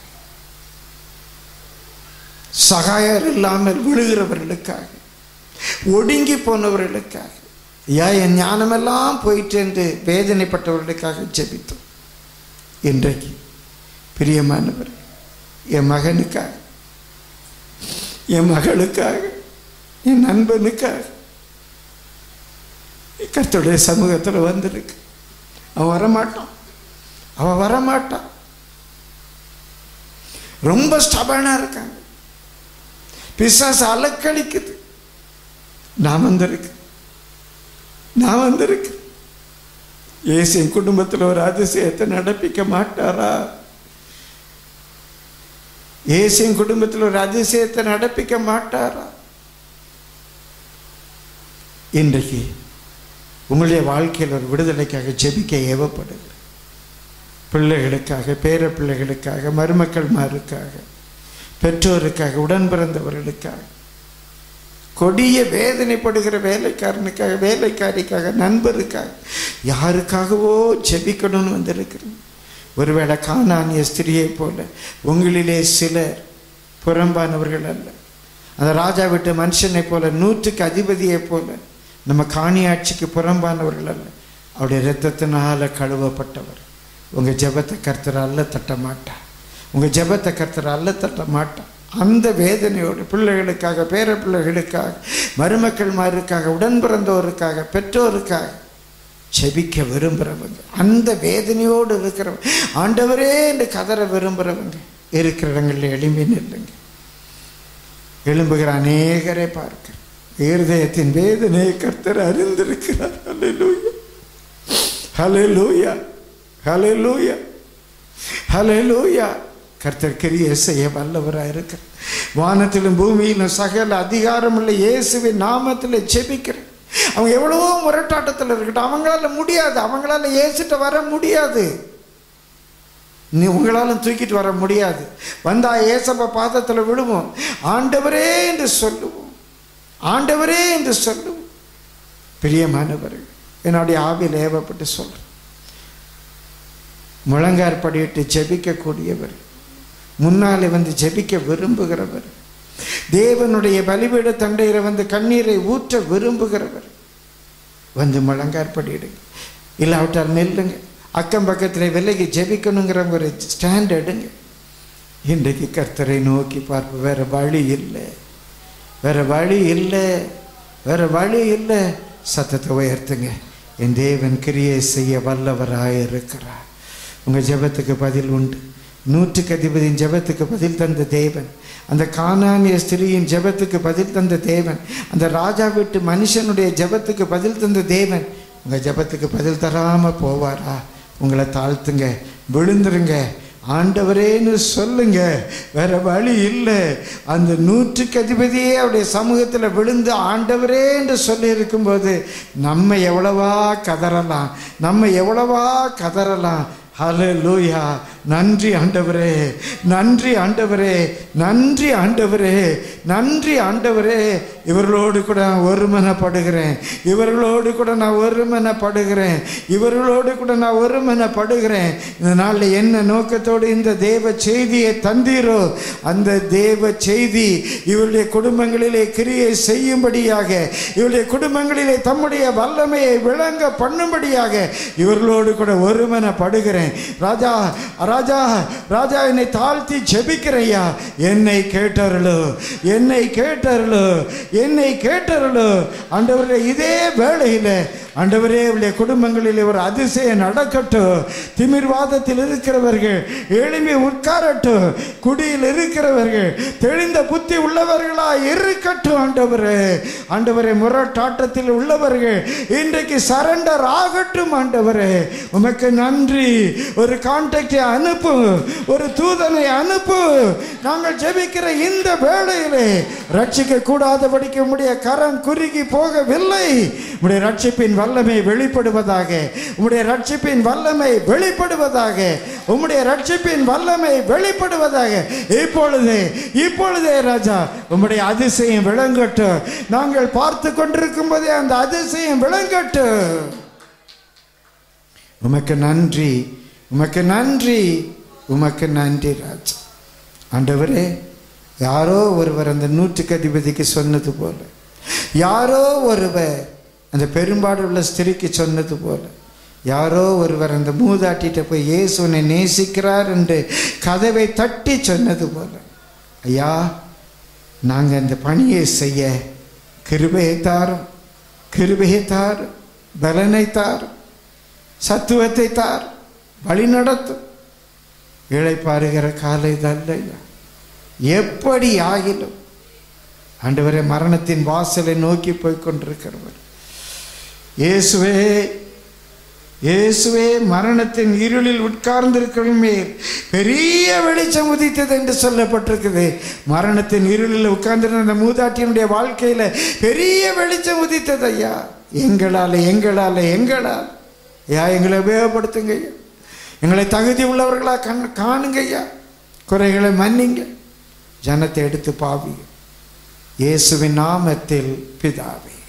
சகாயர் இல்லாமல் விழுகிறவர்களுக்காக ஒடுங்கி போனவர்களுக்காக ஐயா என் ஞானமெல்லாம் போயிட்டு என்று வேதனைப்பட்டவர்களுக்காக ஜெபித்தோம் இன்றைக்கு பிரியமானவர் என் மகனுக்காக என் மகளுக்காக என் நண்பனுக்காக கர்த்தருடைய சமூகத்தில் வந்திருக்கு அவன் வரமாட்டான் அவ வரமாட்டா ரொம்ப ஸ்டபனா இருக்காங்க பிசாசு அலக்கழிக்குது நான் வந்திருக்கு நான் வந்திருக்கு ஏசு என் குடும்பத்தில் ஒரு அதிசயத்தை நடப்பிக்க மாட்டாரா ஏசு என் குடும்பத்தில் ஒரு அதிசயத்தை நடப்பிக்க மாட்டாரா இன்றைக்கு உங்களுடைய வாழ்க்கையில் ஒரு விடுதலைக்காக ஜெபிக்க ஏவப்படுது பிள்ளைகளுக்காக பேர பிள்ளைகளுக்காக மருமக்கள்மாருக்காக பெற்றோருக்காக உடன் பிறந்தவர்களுக்காக கொடிய வேதனைப்படுகிற வேலைக்காரனுக்காக வேலைக்காரிக்காக நண்பருக்காக யாருக்காகவோ ஜெபிக்கணும்னு வந்திருக்கிறேன் ஒருவேளை காணானிய ஸ்திரியை போல உங்களிலே சிலர் புறம்பானவர்கள் அல்ல அந்த ராஜா விட்டு மனுஷனை போல நூற்றுக்கு அதிபதியை போல நம்ம காணியாட்சிக்கு புறம்பானவர்கள் அல்ல அவருடைய இரத்தத்தினால கழுவப்பட்டவர் உங்கள் ஜெபத்தை கர்த்தர் அல்ல தட்ட மாட்டார் உங்கள் ஜெபத்தை கர்த்தர் அல்ல தட்ட மாட்டார் அந்த வேதனையோடு பிள்ளைகளுக்காக பேர பிள்ளைகளுக்காக மருமக்கள்மாருக்காக உடன் பிறந்தோருக்காக பெற்றோருக்காக செபிக்க விரும்புகிறவங்க அந்த வேதனையோடு இருக்கிறவங்க ஆண்டவரே என்று கதற விரும்புகிறவங்க இருக்கிற இடங்களில் எளிமை நில்லுங்க எழும்புகிற அநேகரை பார்க்க இருதயத்தின் வேதனையை கர்த்தர் அறிந்திருக்கிறார் ஹalleluya ஹalleluya ஹalleluya ஹalleluya கர்த்தர் கிரியை செய்ய வல்லவராக இருக்கிறார் வானத்திலும் பூமியிலும் சகல அதிகாரமுள்ள இயேசுவின் நாமத்தில் ஜெபிக்கிறேன் அவங்க எவ்வளவோ முரட்டாட்டத்தில் இருக்கட்டும் அவங்களால முடியாது அவங்களால ஏசிட்டு வர முடியாது நீ உங்களாலும் தூக்கிட்டு வர முடியாது வந்தா ஏசப்ப பாதத்தில் விழுவோம் ஆண்டவரே என்று சொல்லுவோம் ஆண்டவரே என்று சொல்லுவோம் பிரியமானவர்கள் என்னுடைய ஆவியில் ஏவப்பட்டு சொல்கிறேன் முழங்கார் படியிட்டு ஜெபிக்கக்கூடியவர் முன்னாலே வந்து ஜெபிக்க விரும்புகிறவர் தேவனுடைய பலிபீட தண்டையில் வந்து கண்ணீரை ஊற்ற விரும்புகிறவர் வந்து முழங்கார் படியிடுங்க இல்லாவிட்டால் நில்லுங்க அக்கம் பக்கத்தில் விலகி ஜெபிக்கணுங்கிற ஒரு ஸ்டாண்ட் எடுங்க இன்றைக்கு கர்த்தரை நோக்கி பார்ப்போம் வேற வழி இல்லை வேற வழி இல்லை வேற வழி இல்லை சத்தத்தை உயர்த்துங்க என் தேவன் கிரியை செய்ய வல்லவராக இருக்கிறார் உங்கள் ஜெபத்துக்கு பதில் உண்டு நூற்றுக்கு அதிபதியின் ஜெபத்துக்கு பதில் தந்த தேவன் அந்த கானானிய ஸ்திரியின் ஜெபத்துக்கு பதில் தந்த தேவன் அந்த ராஜா வீட்டு மனுஷனுடைய ஜெபத்துக்கு பதில் தந்த தேவன் உங்கள் ஜெபத்துக்கு பதில் தராமல் போவாரா உங்களை தாழ்த்துங்க விழுந்துருங்க ஆண்டவரேன்னு சொல்லுங்க வேற வழி இல்லை அந்த நூற்றுக்கு அதிபதியே அவருடைய சமூகத்தில் விழுந்து ஆண்டவரே என்று சொல்லி இருக்கும்போது நம்ம எவ்வளவா கதறலாம் நம்ம எவ்வளவா கதறலாம் ஹalleluya நன்றி ஆண்டவரே நன்றி ஆண்டவரே நன்றி ஆண்டவரே நன்றி ஆண்டவரே இவர்களோடு கூட நான் ஒருமனப்படுகிறேன் இவர்களோடு கூட நான் ஒருமனப்படுகிறேன் இவர்களோடு கூட நான் ஒருமனப்படுகிறேன் இந்த நாளில் என்ன நோக்கத்தோடு இந்த தேவ செய்தியை தந்தீரோ அந்த தேவ செய்தி இவருடைய குடும்பங்களிலே கிரியை செய்யும்படியாக இவருடைய குடும்பங்களிலே தம்முடைய வல்லமையை விளங்க பண்ணும்படியாக இவர்களோடு கூட ஒருமனப்படுகிறேன் ராஜா ராஜா ராஜா என்னை தாழ்த்தி ஜெபிக்கிறையா என்னை கேட்டருளோ என்னை கேட்டருளோ என்னை கேட்டருளோ ஆண்டவரே இதே வேளையில் ஆண்டவரே உடைய குடும்பங்களில் ஒரு அதிசயம் நடக்கட்டும் திமிர்வாதத்தில் இருக்கிறவர்கள் எளிமை உட்காரட்டும் குடியில் இருக்கிறவர்கள் தெளிந்த புத்தி உள்ளவர்களா இருக்கட்டும் ஆண்டவரே ஆண்டவரே முரட்டாட்டத்தில் உள்ளவர்கள் இன்றைக்கு சரண்டர் ஆகட்டும் ஆண்டவரே உமக்கு நன்றி ஒரு கான்டாக்டை அனுப்பு ஒரு தூதனை அனுப்பு நாங்கள் ஜெபிக்கிற இந்த வேளையிலே ரட்சிக்க கூடாதபடிக்கு உம்முடைய கரம் குறுகி போகவில்லை உம்முடைய ரட்சிப்பின் வல்லமை வெளிப்படுவதாக உம்முடைய ரட்சிப்பின் வல்லமை வெளிப்படுவதாக உம்முடைய ரட்சிப்பின் வல்லமை வெளிப்படுவதாக இப்பொழுது இப்பொழுதே ராஜா உம்முடைய அதிசயம் விளங்கட்டும் நாங்கள் பார்த்து கொண்டிருக்கும் போதே அந்த அதிசயம் விளங்கட்டும் உமக்கு நன்றி உமக்கு நன்றி உமக்கு நன்றி ராஜா ஆண்டவரே யாரோ ஒருவர் அந்த நூற்றுக்கு அதிபதிக்கு சொன்னது போல யாரோ ஒருவர் அந்த பெரும்பாடு உள்ள ஸ்திரிக்கு சொன்னது போல யாரோ ஒருவர் அந்த மூதாட்டிகிட்ட போய் இயேசு உன்னை நேசிக்கிறார் என்று கதவை தட்டி சொன்னது போல ஐயா நாங்கள் அந்த பணியை செய்ய கிருபையை தாரும் கிருபையை தாரும் பலனை தாரும் சத்துவத்தை தார் வழி நடத்தும் இழைப்பாருகிற காலை அல்லையா எப்படி ஆகிலும் ஆண்டவரே மரணத்தின் வாசலை நோக்கி போய் கொண்டிருக்கிறவர் இயேசுவே இயேசுவே மரணத்தின் இருளில் உட்கார்ந்திருக்கிற மேல் பெரிய வெளிச்சம் உதித்தது என்று சொல்லப்பட்டிருக்குது மரணத்தின் இருளில் உட்கார்ந்திருந்த அந்த மூதாட்டியினுடைய வாழ்க்கையில பெரிய வெளிச்சம் உதித்தது ஐயா எங்களால் எங்களால் எங்களால் ஐயா எங்களை உபயோகப்படுத்துங்க ஐயா எங்களை தகுதி உள்ளவர்களா கண் காணுங்க ஐயா குறைகளை மன்னிங்க ஜனத்தை எடுத்து பாவி இயேசுவின் நாமத்தில் பிதாவே